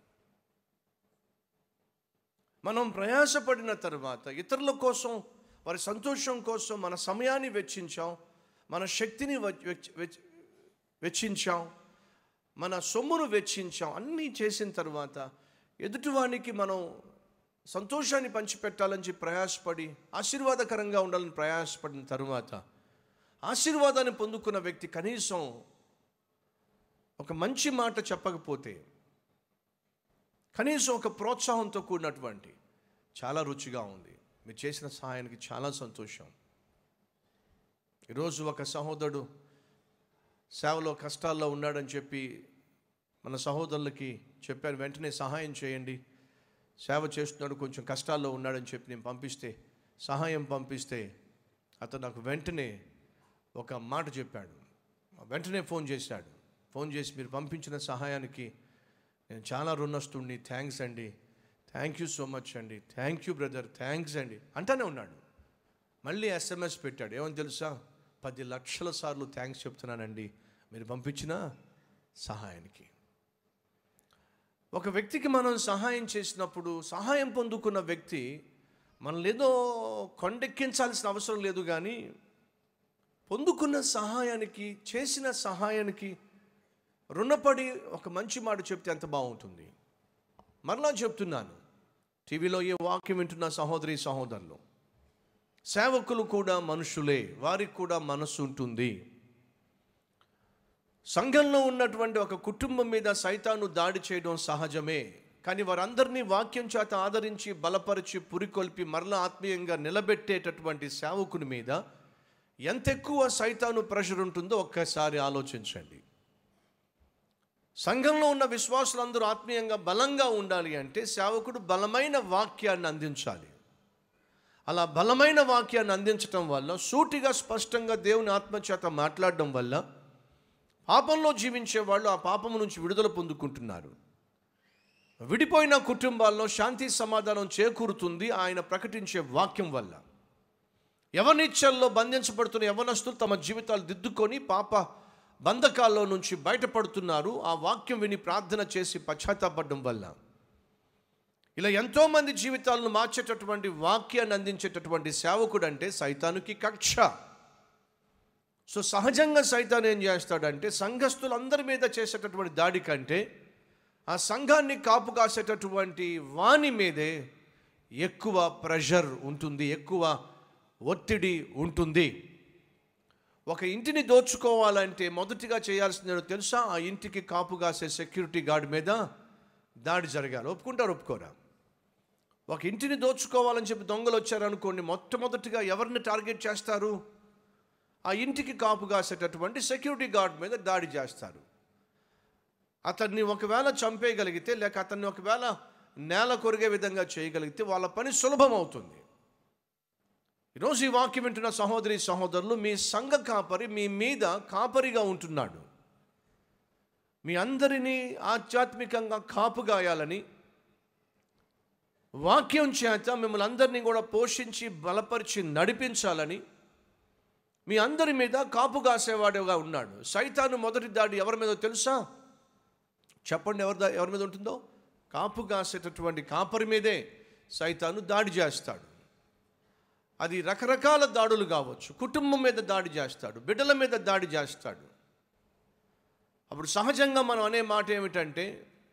మనం ప్రయాసపడిన తర్వాత ఇతరుల కోసం వారి సంతోషం కోసం మన సమయాన్ని వెచ్చించాం మన శక్తిని వెచ్- వెచ్- వెచ్- వెచ్చించాం మన సొమ్మును వెచ్చించాం అన్నీ చేసిన తర్వాత ఎదుటివానికి మనం సంతోషాన్ని పంచిపెట్టాలని చెప్పి ప్రయాసపడి ఆశీర్వాదకరంగా ఉండాలని ప్రయాసపడిన తరువాత ఆశీర్వాదాన్ని పొందుకున్న వ్యక్తి కనీసం ఒక మంచి మాట చెప్పకపోతే కనీసం ఒక ప్రోత్సాహంతో కూడినటువంటి చాలా రుచిగా ఉంది మీరు చేసిన సహాయానికి చాలా సంతోషం ఈరోజు ఒక సహోదరుడు సేవలో కష్టాల్లో ఉన్నాడని చెప్పి మన సహోదరులకి చెప్పాను వెంటనే సహాయం చేయండి సేవ చేస్తున్నాడు కొంచెం కష్టాల్లో ఉన్నాడని చెప్పి నేను పంపిస్తే సహాయం పంపిస్తే అతను నాకు వెంటనే ఒక మాట చెప్పాడు వెంటనే ఫోన్ చేశాడు ఫోన్ చేసి మీరు పంపించిన సహాయానికి నేను చాలా రుణస్తుడిని థ్యాంక్స్ అండి థ్యాంక్ యూ సో మచ్ అండి థ్యాంక్ యూ బ్రదర్ థ్యాంక్స్ అండి అంటానే ఉన్నాడు మళ్ళీ ఎస్ఎంఎస్ పెట్టాడు ఏమని తెలుసా పది లక్షల సార్లు థ్యాంక్స్ చెప్తున్నానండి మీరు పంపించిన సహాయానికి ఒక వ్యక్తికి మనం సహాయం చేసినప్పుడు సహాయం పొందుకున్న వ్యక్తి మనల్ని ఏదో కొండెక్కించాల్సిన అవసరం లేదు కానీ పొందుకున్న సహాయానికి చేసిన సహాయానికి రుణపడి ఒక మంచి మాట చెప్తే ఎంత బాగుంటుంది మరలా చెప్తున్నాను టీవీలో ఏ వాక్యం వింటున్న సహోదరి సహోదరులు సేవకులు కూడా మనుషులే వారికి కూడా మనస్సు ఉంటుంది సంఘంలో ఉన్నటువంటి ఒక కుటుంబం మీద సైతాను దాడి చేయడం సహజమే కానీ వారందరినీ వాక్యం చేత ఆదరించి బలపరిచి పురికొల్పి మరలా ఆత్మీయంగా నిలబెట్టేటటువంటి సేవకుని మీద ఎంత ఎక్కువ సైతాను ప్రెషర్ ఉంటుందో ఒక్కసారి ఆలోచించండి సంఘంలో ఉన్న విశ్వాసులందరూ ఆత్మీయంగా బలంగా ఉండాలి అంటే సేవకుడు బలమైన వాక్యాన్ని అందించాలి అలా బలమైన వాక్యాన్ని అందించటం వల్ల సూటిగా స్పష్టంగా దేవుని ఆత్మచేత మాట్లాడడం వల్ల పాపంలో జీవించే వాళ్ళు ఆ పాపం నుంచి విడుదల పొందుకుంటున్నారు విడిపోయిన కుటుంబాల్లో శాంతి సమాధానం చేకూరుతుంది ఆయన ప్రకటించే వాక్యం వల్ల యవనిచ్చల్లో బంధించబడుతున్న యవనస్తులు తమ జీవితాలు దిద్దుకొని పాప బంధకాల్లో నుంచి బయటపడుతున్నారు ఆ వాక్యం విని ప్రార్థన చేసి పశ్చాత్తాపడడం వల్ల ఇలా ఎంతోమంది జీవితాలను మార్చేటటువంటి వాక్యాన్ని అందించేటటువంటి సేవకుడు అంటే సైతానుకి కక్ష సో సహజంగా సైతాన్ ఏం చేస్తాడంటే సంఘస్థులందరి మీద చేసేటటువంటి దాడి కంటే ఆ సంఘాన్ని కాపు కాసేటటువంటి వాని మీదే ఎక్కువ ప్రెషర్ ఉంటుంది ఎక్కువ ఒత్తిడి ఉంటుంది ఒక ఇంటిని దోచుకోవాలంటే మొదటిగా చేయాల్సింది తెలుసా ఆ ఇంటికి కాపు కాసే సెక్యూరిటీ గార్డ్ మీద దాడి జరగాలి ఒప్పుకుంటారు ఒప్పుకోరా ఒక ఇంటిని దోచుకోవాలని చెప్పి దొంగలు వచ్చారనుకోండి మొట్టమొదటిగా ఎవరిని టార్గెట్ చేస్తారు ఆ ఇంటికి కాపు కాసేటటువంటి సెక్యూరిటీ గార్డ్ మీద దాడి చేస్తారు అతన్ని ఒకవేళ చంపేయగలిగితే లేక అతన్ని ఒకవేళ నేల కొరిగే విధంగా చేయగలిగితే వాళ్ళ పని సులభం అవుతుంది ఈరోజు ఈ వాక్యం వింటున్న సహోదరి సహోదరులు మీ సంఘ కాపరి మీ మీద కాపరిగా ఉంటున్నాడు మీ అందరినీ ఆధ్యాత్మికంగా కాపుగాయాలని వాక్యం చేత మిమ్మల్ని అందరినీ కూడా పోషించి బలపరిచి నడిపించాలని మీ అందరి మీద కాపు కాసేవాడుగా ఉన్నాడు సైతాను మొదటి దాడి ఎవరి మీద తెలుసా చెప్పండి ఎవరి దా- ఎవరి మీద ఉంటుందో కాపు కాసేటటువంటి కాపరి మీదే సైతాను దాడి చేస్తాడు అది రకరకాల దాడులు కావచ్చు కుటుంబం మీద దాడి చేస్తాడు బిడ్డల మీద దాడి చేస్తాడు అప్పుడు సహజంగా మనం అనే మాట ఏమిటంటే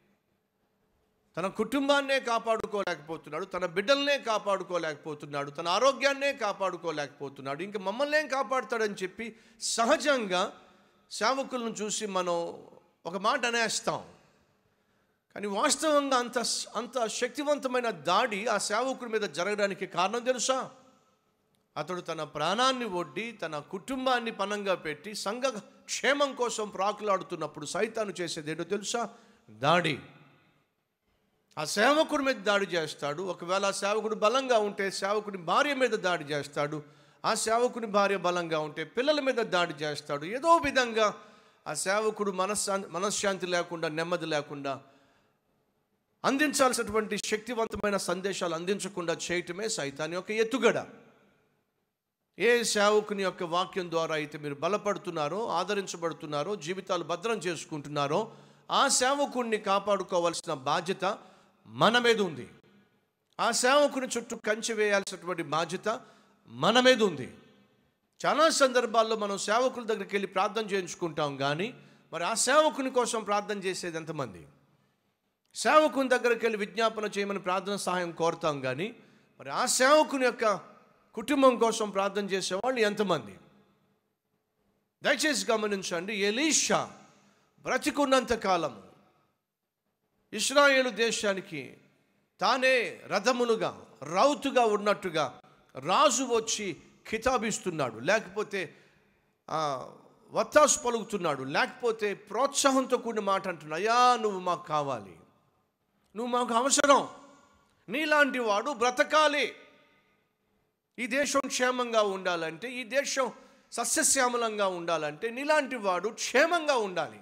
తన కుటుంబాన్నే కాపాడుకోలేకపోతున్నాడు తన బిడ్డలనే కాపాడుకోలేకపోతున్నాడు తన ఆరోగ్యాన్నే కాపాడుకోలేకపోతున్నాడు ఇంకా మమ్మల్ని ఏం కాపాడుతాడని చెప్పి సహజంగా సేవకులను చూసి మనం ఒక మాట అనేస్తాం కానీ వాస్తవంగా అంత అంత శక్తివంతమైన దాడి ఆ సేవకుడి మీద జరగడానికి కారణం తెలుసా అతడు తన ప్రాణాన్ని ఒడ్డి తన కుటుంబాన్ని పనంగా పెట్టి సంఘ క్షేమం కోసం ప్రాకులాడుతున్నప్పుడు సైతాను చేసేది ఏంటో తెలుసా దాడి ఆ సేవకుడి మీద దాడి చేస్తాడు ఒకవేళ ఆ సేవకుడు బలంగా ఉంటే సేవకుడి భార్య మీద దాడి చేస్తాడు ఆ సేవకుని భార్య బలంగా ఉంటే పిల్లల మీద దాడి చేస్తాడు ఏదో విధంగా ఆ సేవకుడు మనశ్శా మనశ్శాంతి లేకుండా నెమ్మది లేకుండా అందించాల్సినటువంటి శక్తివంతమైన సందేశాలు అందించకుండా చేయటమే సైతాన్ యొక్క ఎత్తుగడ ఏ సేవకుని యొక్క వాక్యం ద్వారా అయితే మీరు బలపడుతున్నారో ఆదరించబడుతున్నారో జీవితాలు భద్రం చేసుకుంటున్నారో ఆ సేవకుణ్ణి కాపాడుకోవాల్సిన బాధ్యత మన మీద ఉంది ఆ సేవకుని చుట్టూ కంచె వేయాల్సినటువంటి బాధ్యత మన మీద ఉంది చాలా సందర్భాల్లో మనం సేవకుల దగ్గరికి వెళ్ళి ప్రార్థన చేయించుకుంటాం కానీ మరి ఆ సేవకుని కోసం ప్రార్థన చేసేది ఎంతమంది సేవకుని దగ్గరికి వెళ్ళి విజ్ఞాపన చేయమని ప్రార్థన సహాయం కోరుతాం కానీ మరి ఆ సేవకుని యొక్క కుటుంబం కోసం ప్రార్థన చేసేవాళ్ళు ఎంతమంది దయచేసి గమనించండి ఎలీషా బ్రతికున్నంత కాలము ఇస్రాయేలు దేశానికి తానే రథములుగా రౌతుగా ఉన్నట్టుగా రాజు వచ్చి కితాబిస్తున్నాడు లేకపోతే ఆ, వత్తాసు పలుకుతున్నాడు లేకపోతే ప్రోత్సాహంతో కూడిన మాట అంటున్నా అయ్యా నువ్వు మాకు కావాలి నువ్వు మాకు అవసరం నీలాంటి వాడు బ్రతకాలి ఈ దేశం క్షేమంగా ఉండాలంటే ఈ దేశం సస్యశ్యామలంగా ఉండాలంటే నీలాంటి వాడు క్షేమంగా ఉండాలి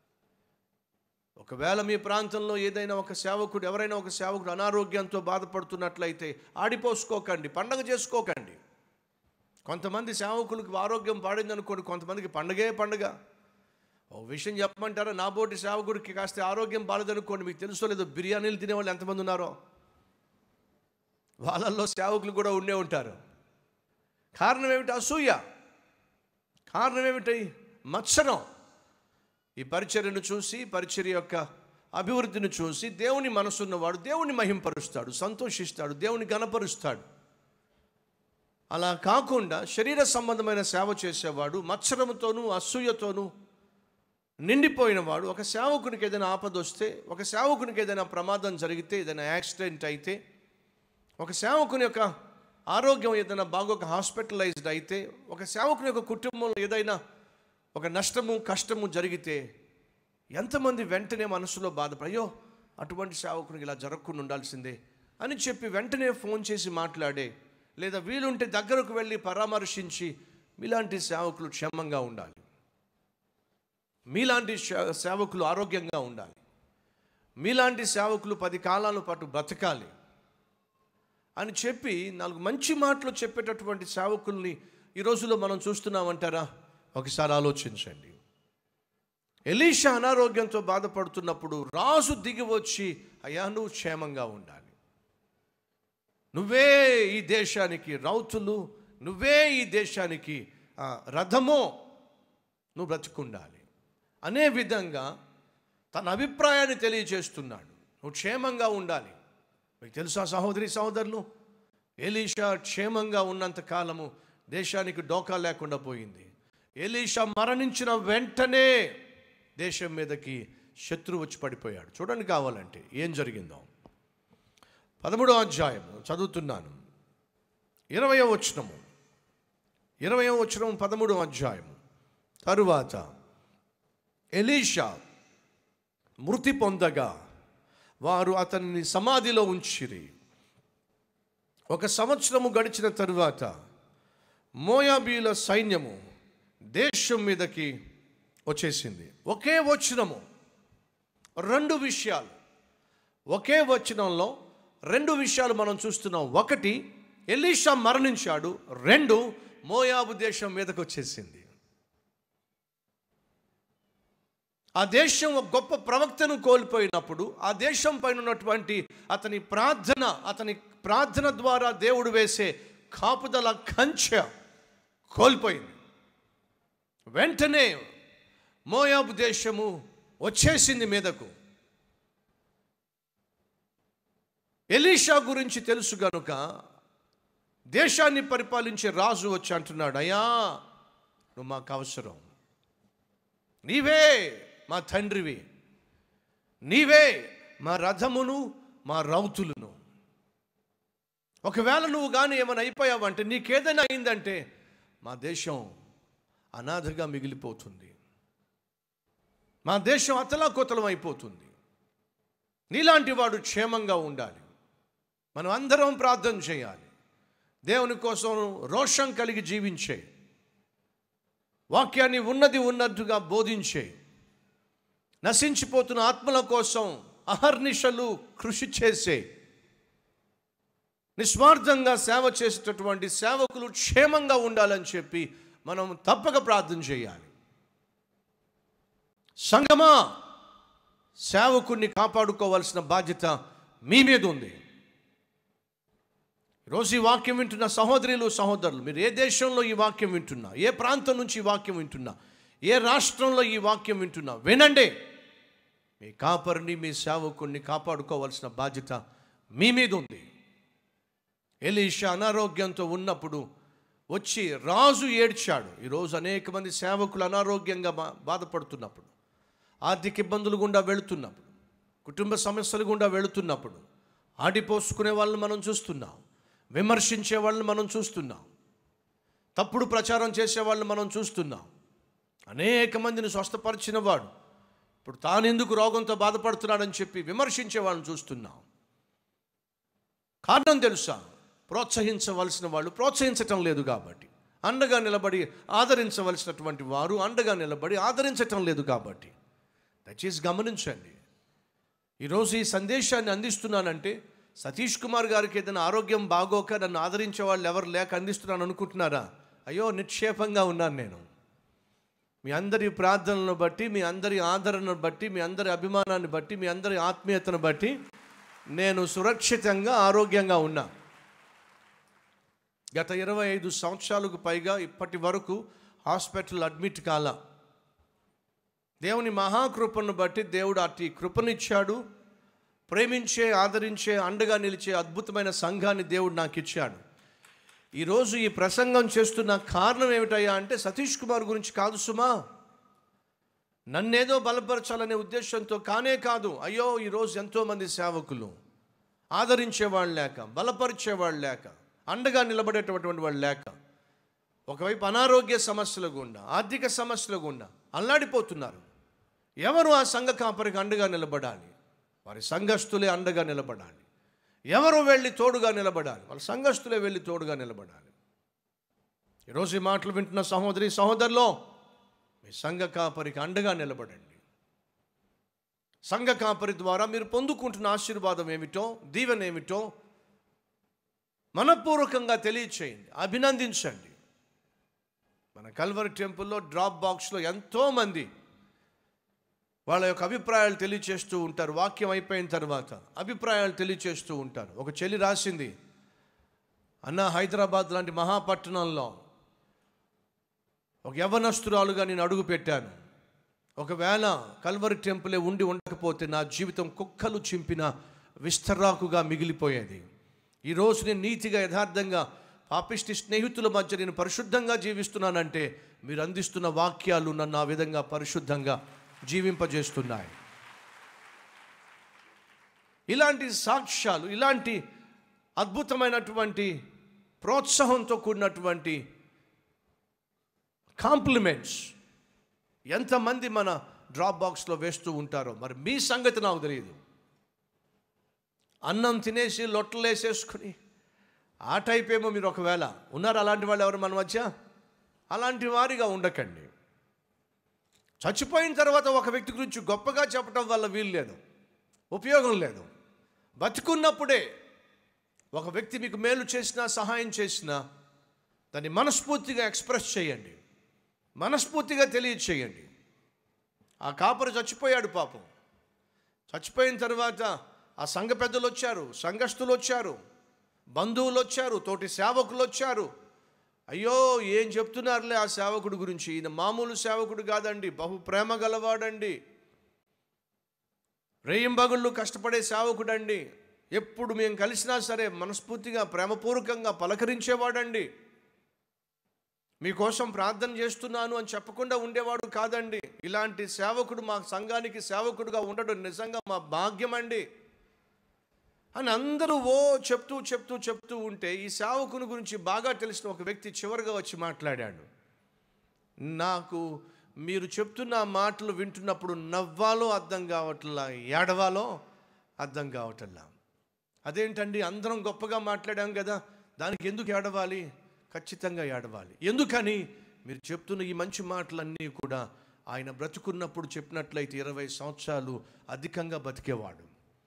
ఒకవేళ మీ ప్రాంతంలో ఏదైనా ఒక సేవకుడు ఎవరైనా ఒక సేవకుడు అనారోగ్యంతో బాధపడుతున్నట్లయితే ఆడిపోసుకోకండి పండగ చేసుకోకండి కొంతమంది సేవకులకు ఆరోగ్యం పాడింది అనుకోండి కొంతమందికి పండగే పండగ ఒక విషయం చెప్పమంటారా నా బోటి సేవకుడికి కాస్త ఆరోగ్యం బాగాలేదనుకోండి మీకు తెలుసో లేదో బిర్యానీలు తినేవాళ్ళు ఎంతమంది ఉన్నారో వాళ్ళల్లో సేవకులు కూడా ఉండే ఉంటారు కారణం ఏమిటి అసూయ కారణం ఏమిటి మత్సరం ఈ పరిచర్యను చూసి పరిచర్య యొక్క అభివృద్ధిని చూసి దేవుని మనసున్నవాడు దేవుని మహింపరుస్తాడు సంతోషిస్తాడు దేవుని గణపరుస్తాడు అలా కాకుండా శరీర సంబంధమైన సేవ చేసేవాడు మత్సరముతోనూ అసూయతోనూ నిండిపోయిన వాడు ఒక సేవకునికి ఏదైనా ఆపద వస్తే ఒక సేవకునికి ఏదైనా ప్రమాదం జరిగితే ఏదైనా యాక్సిడెంట్ అయితే ఒక సేవకుని యొక్క ఆరోగ్యం ఏదైనా బాగోక హాస్పిటలైజ్డ్ అయితే ఒక సేవకుని యొక్క కుటుంబంలో ఏదైనా ఒక నష్టము కష్టము జరిగితే ఎంతమంది వెంటనే మనసులో బాధపడి అయ్యో అటువంటి సేవకునికి ఇలా జరగకుండా ఉండాల్సిందే అని చెప్పి వెంటనే ఫోన్ చేసి మాట్లాడే లేదా వీలుంటే దగ్గరకు వెళ్ళి పరామర్శించి మీలాంటి సేవకులు క్షేమంగా ఉండాలి మీలాంటి సే- సేవకులు ఆరోగ్యంగా ఉండాలి మీలాంటి సేవకులు పది కాలాల పాటు బ్రతకాలి అని చెప్పి నాలుగు మంచి మాటలు చెప్పేటటువంటి సేవకుల్ని ఈ రోజుల్లో మనం చూస్తున్నామంటారా ఒకసారి ఆలోచించండి ఎలీషా అనారోగ్యంతో బాధపడుతున్నప్పుడు రాజు దిగి వచ్చి అయ్యా నువ్వు క్షేమంగా ఉండాలి నువ్వే ఈ దేశానికి రౌతులు నువ్వే ఈ దేశానికి ఆ, రథమో నువ్వు బ్రతుకుండాలి అనే విధంగా తన అభిప్రాయాన్ని తెలియజేస్తున్నాడు నువ్వు క్షేమంగా ఉండాలి మీకు తెలుసా సహోదరి సహోదరులు ఎలీషా క్షేమంగా ఉన్నంత కాలము దేశానికి డోకా లేకుండా పోయింది ఎలీషా మరణించిన వెంటనే దేశం మీదకి శత్రువు వచ్చి పడిపోయాడు చూడండి కావాలంటే ఏం జరిగిందో పదమూడో అధ్యాయము చదువుతున్నాను ఇరవయో వచనము ఇరవయో వచనం పదమూడో అధ్యాయము తరువాత ఎలీషా మృతి పొందగా వారు అతన్ని సమాధిలో ఉంచిరి ఒక సంవత్సరము గడిచిన తరువాత మోయాబీల సైన్యము దేశం మీదకి వచ్చేసింది ఒకే వచనము రెండు విషయాలు ఒకే వచనంలో రెండు విషయాలు మనం చూస్తున్నాం ఒకటి ఎలీషా మరణించాడు రెండు మోయాబు దేశం మీదకి వచ్చేసింది ఆ దేశం ఒక గొప్ప ప్రవక్తను కోల్పోయినప్పుడు ఆ దేశం పైన ఉన్నటువంటి అతని ప్రార్థన అతని ప్రార్థన ద్వారా దేవుడు వేసే కాపుదల కంచె కోల్పోయింది వెంటనే మోయాబు దేశము వచ్చేసింది మీదకు ఎలీషా గురించి తెలుసు గనుక దేశాన్ని పరిపాలించే రాజు వచ్చి అంటున్నాడు అయ్యా నువ్వు మాకు అవసరం నీవే మా తండ్రివి నీవే మా రథమును మా రౌతులను ఒకవేళ నువ్వు కానీ ఏమైనా అయిపోయావంటే నీకేదైనా అయిందంటే మా దేశం అనాథగా మిగిలిపోతుంది మా దేశం అతలాకుతలం అయిపోతుంది నీలాంటి వాడు క్షేమంగా ఉండాలి మనం అందరం ప్రార్థన చేయాలి దేవుని కోసం రోషం కలిగి జీవించే వాక్యాన్ని ఉన్నది ఉన్నట్టుగా బోధించే నశించిపోతున్న ఆత్మల కోసం అహర్నిశలు కృషి చేసే నిస్వార్థంగా సేవ చేసేటటువంటి సేవకులు క్షేమంగా ఉండాలని చెప్పి మనం తప్పక ప్రార్థన చేయాలి సంగమా సేవకుణ్ణి కాపాడుకోవాల్సిన బాధ్యత మీ మీద ఉంది ఈరోజు ఈ వాక్యం వింటున్న సహోదరులు సహోదరులు మీరు ఏ దేశంలో ఈ వాక్యం వింటున్నా ఏ ప్రాంతం నుంచి ఈ వాక్యం వింటున్నా ఏ రాష్ట్రంలో ఈ వాక్యం వింటున్నా వినండి మీ కాపరిని మీ సేవకుణ్ణి కాపాడుకోవాల్సిన బాధ్యత మీ మీద ఉంది ఎలీషా అనారోగ్యంతో ఉన్నప్పుడు వచ్చి రాజు ఏడ్చాడు ఈరోజు అనేక మంది సేవకులు అనారోగ్యంగా బా బాధపడుతున్నప్పుడు ఆర్థిక ఇబ్బందులు గుండా వెళుతున్నప్పుడు కుటుంబ సమస్యలు గుండా వెళుతున్నప్పుడు ఆడిపోసుకునే వాళ్ళని మనం చూస్తున్నాం విమర్శించే వాళ్ళని మనం చూస్తున్నాం తప్పుడు ప్రచారం చేసే వాళ్ళని మనం చూస్తున్నాం అనేక మందిని స్వస్థపరిచిన వాడు ఇప్పుడు తానెందుకు రోగంతో బాధపడుతున్నాడని చెప్పి విమర్శించే వాళ్ళని చూస్తున్నాం కారణం తెలుసా ప్రోత్సహించవలసిన వాళ్ళు ప్రోత్సహించటం లేదు కాబట్టి అండగా నిలబడి ఆదరించవలసినటువంటి వారు అండగా నిలబడి ఆదరించటం లేదు కాబట్టి దయచేసి గమనించండి ఈరోజు ఈ సందేశాన్ని అందిస్తున్నానంటే సతీష్ కుమార్ గారికి ఏదైనా ఆరోగ్యం బాగోక నన్ను ఆదరించే వాళ్ళు ఎవరు లేక అందిస్తున్నాను అనుకుంటున్నారా అయ్యో నిక్షేపంగా ఉన్నాను నేను మీ అందరి ప్రార్థనలను బట్టి మీ అందరి ఆదరణను బట్టి మీ అందరి అభిమానాన్ని బట్టి మీ అందరి ఆత్మీయతను బట్టి నేను సురక్షితంగా ఆరోగ్యంగా ఉన్నా గత ఇరవై ఐదు సంవత్సరాలకు పైగా ఇప్పటి వరకు హాస్పిటల్ అడ్మిట్ కాల దేవుని మహాకృపను బట్టి దేవుడు అట్టి కృపనిచ్చాడు ప్రేమించే ఆదరించే అండగా నిలిచే అద్భుతమైన సంఘాన్ని దేవుడు నాకు ఇచ్చాడు ఈరోజు ఈ ప్రసంగం చేస్తున్న కారణం ఏమిటయ్యా అంటే సతీష్ కుమార్ గురించి కాదు సుమా నన్నేదో బలపరచాలనే ఉద్దేశంతో కానే కాదు అయ్యో ఈరోజు ఎంతోమంది సేవకులు ఆదరించేవాళ్ళు లేక బలపరిచేవాళ్ళు లేక అండగా నిలబడేటటువంటి వాళ్ళు లేక ఒకవైపు అనారోగ్య సమస్యల గుండా ఆర్థిక సమస్యల గుండా అల్లాడిపోతున్నారు ఎవరు ఆ సంఘ కాపరికి అండగా నిలబడాలి వారి సంఘస్థులే అండగా నిలబడాలి ఎవరు వెళ్ళి తోడుగా నిలబడాలి వాళ్ళ సంఘస్థులే వెళ్ళి తోడుగా నిలబడాలి ఈరోజు ఈ మాటలు వింటున్న సహోదరి సహోదరులో మీ సంఘ కాపరికి అండగా నిలబడండి సంఘ కాపరి ద్వారా మీరు పొందుకుంటున్న ఆశీర్వాదం ఏమిటో దీవెన ఏమిటో మనపూర్వకంగా తెలియచేయండి అభినందించండి మన కల్వరి టెంపుల్లో డ్రాప్ బాక్స్లో ఎంతోమంది వాళ్ళ యొక్క అభిప్రాయాలు తెలియచేస్తూ ఉంటారు వాక్యం అయిపోయిన తర్వాత అభిప్రాయాలు తెలియచేస్తూ ఉంటారు ఒక చెల్లి రాసింది అన్న హైదరాబాద్ లాంటి మహాపట్టణంలో ఒక యవనస్తురాలుగా నేను అడుగు పెట్టాను ఒకవేళ కల్వరి టెంపులే ఉండి ఉండకపోతే నా జీవితం కుక్కలు చింపిన విస్తరాకుగా మిగిలిపోయేది ఈరోజు నేను నీతిగా యథార్థంగా పాపిష్టి స్నేహితుల మధ్య నేను పరిశుద్ధంగా జీవిస్తున్నానంటే మీరు అందిస్తున్న వాక్యాలు నన్ను ఆ విధంగా పరిశుద్ధంగా జీవింపజేస్తున్నాయి ఇలాంటి సాక్ష్యాలు ఇలాంటి అద్భుతమైనటువంటి ప్రోత్సాహంతో కూడినటువంటి కాంప్లిమెంట్స్ ఎంతమంది మన డ్రాప్ బాక్స్లో వేస్తూ ఉంటారో మరి మీ సంగతి నాకు తెలియదు అన్నం తినేసి లొట్టలు వేసేసుకుని ఆ టైప్ ఏమో మీరు ఒకవేళ ఉన్నారు అలాంటి వాళ్ళు ఎవరు మన మధ్య అలాంటి వారిగా ఉండకండి చచ్చిపోయిన తర్వాత ఒక వ్యక్తి గురించి గొప్పగా చెప్పడం వల్ల వీలు లేదు ఉపయోగం లేదు బతుకున్నప్పుడే ఒక వ్యక్తి మీకు మేలు చేసినా సహాయం చేసినా దాన్ని మనస్ఫూర్తిగా ఎక్స్ప్రెస్ చేయండి మనస్ఫూర్తిగా తెలియచేయండి ఆ కాపరి చచ్చిపోయాడు పాపం చచ్చిపోయిన తర్వాత ఆ సంఘ పెద్దలు వచ్చారు సంఘస్థులు వచ్చారు బంధువులు వచ్చారు తోటి సేవకులు వచ్చారు అయ్యో ఏం చెప్తున్నారులే ఆ సేవకుడి గురించి ఈయన మామూలు సేవకుడు కాదండి బహు ప్రేమ గలవాడండి రేయింబగుళ్ళు కష్టపడే సేవకుడండి ఎప్పుడు మేము కలిసినా సరే మనస్ఫూర్తిగా ప్రేమపూర్వకంగా పలకరించేవాడండి మీకోసం ప్రార్థన చేస్తున్నాను అని చెప్పకుండా ఉండేవాడు కాదండి ఇలాంటి సేవకుడు మా సంఘానికి సేవకుడుగా ఉండడం నిజంగా మా భాగ్యం అండి అని అందరూ ఓ చెప్తూ చెప్తూ చెప్తూ ఉంటే ఈ సేవకుని గురించి బాగా తెలిసిన ఒక వ్యక్తి చివరిగా వచ్చి మాట్లాడాడు నాకు మీరు చెప్తున్న ఆ మాటలు వింటున్నప్పుడు నవ్వాలో అర్థం కావట్లా ఏడవాలో అర్థం కావట్లా అదేంటండి అందరం గొప్పగా మాట్లాడాం కదా దానికి ఎందుకు ఏడవాలి ఖచ్చితంగా ఏడవాలి ఎందుకని మీరు చెప్తున్న ఈ మంచి మాటలన్నీ కూడా ఆయన బ్రతుకున్నప్పుడు చెప్పినట్లయితే ఇరవై సంవత్సరాలు అధికంగా బతికేవాడు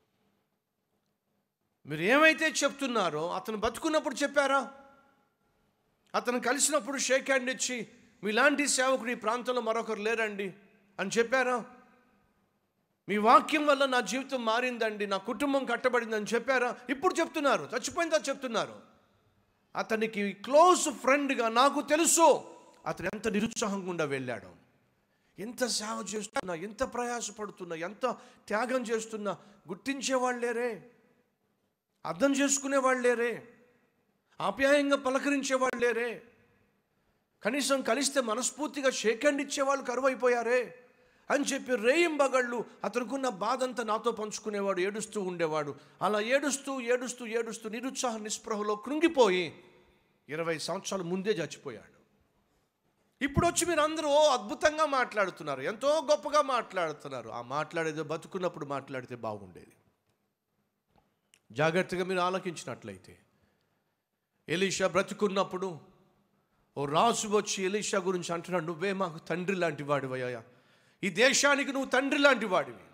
మీరు ఏమైతే చెప్తున్నారో అతను బతుకున్నప్పుడు చెప్పారా అతను కలిసినప్పుడు షేక్ హ్యాండ్ ఇచ్చి మీలాంటి సేవకుడు ఈ ప్రాంతంలో మరొకరు లేరండి అని చెప్పారా మీ వాక్యం వల్ల నా జీవితం మారిందండి నా కుటుంబం కట్టబడిందని చెప్పారా ఇప్పుడు చెప్తున్నారు చచ్చిపోయిన తర్వాత చెప్తున్నారు అతనికి క్లోజ్ ఫ్రెండ్గా నాకు తెలుసు అతను ఎంత నిరుత్సాహం గుండా వెళ్ళాడు ఎంత సేవ చేస్తున్నా ఎంత ప్రయాసపడుతున్నా ఎంత త్యాగం చేస్తున్నా గుర్తించేవాళ్ళు లేరే అర్థం చేసుకునేవాళ్ళు లేరే ఆప్యాయంగా పలకరించేవాళ్ళు లేరే కనీసం కలిస్తే మనస్ఫూర్తిగా షేక్ హ్యాండ్ ఇచ్చేవాళ్ళు కరువైపోయారే అని చెప్పి రేయింబగళ్ళు అతనుకున్న బాధంతా నాతో పంచుకునేవాడు ఏడుస్తూ ఉండేవాడు అలా ఏడుస్తూ ఏడుస్తూ ఏడుస్తూ నిరుత్సాహ నిస్పృహలో కృంగిపోయి ఇరవై సంవత్సరాల ముందే చచ్చిపోయాడు ఇప్పుడు వచ్చి మీరు అందరూ ఓ అద్భుతంగా మాట్లాడుతున్నారు ఎంతో గొప్పగా మాట్లాడుతున్నారు ఆ మాట్లాడేదో బతుకున్నప్పుడు మాట్లాడితే బాగుండేది జాగ్రత్తగా మీరు ఆలకించినట్లయితే ఎలీషా బ్రతుకున్నప్పుడు ఓ రాజు వచ్చి ఎలీషా గురించి అంటున్నాడు నువ్వే మాకు తండ్రి లాంటి వాడివయ్యా ఈ దేశానికి నువ్వు తండ్రి లాంటి వాడివి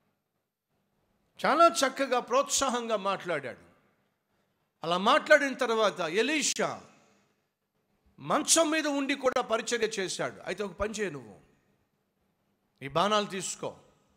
చాలా చక్కగా ప్రోత్సాహంగా మాట్లాడాడు అలా మాట్లాడిన తర్వాత ఎలీషా మంచం మీద ఉండి కూడా పరిచర్య చేశాడు అయితే ఒక పని చేయ నువ్వు ఈ బాణాలు తీసుకో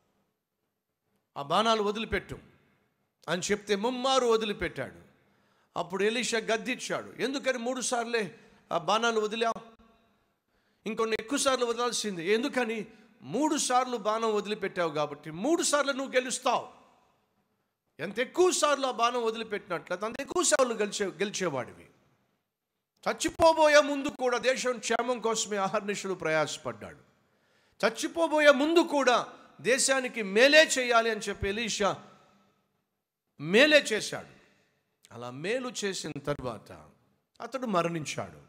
ఆ బాణాలు వదిలిపెట్టు అని చెప్తే ముమ్మారు వదిలిపెట్టాడు అప్పుడు ఎలీషా గద్దిచ్చాడు ఎందుకని మూడు సార్లే ఆ బాణాలు వదిలావు ఇంకొన్ని ఎక్కువ సార్లు వదలాల్సింది ఎందుకని మూడు సార్లు బాణం వదిలిపెట్టావు కాబట్టి మూడు సార్లు నువ్వు గెలుస్తావు ఎంత ఎక్కువ సార్లు ఆ బాణం వదిలిపెట్టినట్లయితే అంత ఎక్కువ సార్లు గెలిచే గెలిచేవాడివి చచ్చిపోబోయే ముందు కూడా దేశం క్షేమం కోసమే అహర్నిశలు ప్రయాసపడ్డాడు చచ్చిపోబోయే ముందు కూడా దేశానికి మేలే చేయాలి అని చెప్పి ఎలీషా మేలే చేశాడు అలా మేలు చేసిన తర్వాత అతడు మరణించాడు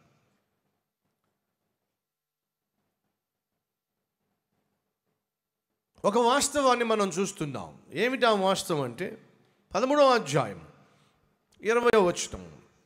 ఒక వాస్తవాన్ని మనం చూస్తున్నాం ఏమిటి ఆ వాస్తవం అంటే పదమూడవ అధ్యాయం ఇరవై వచనం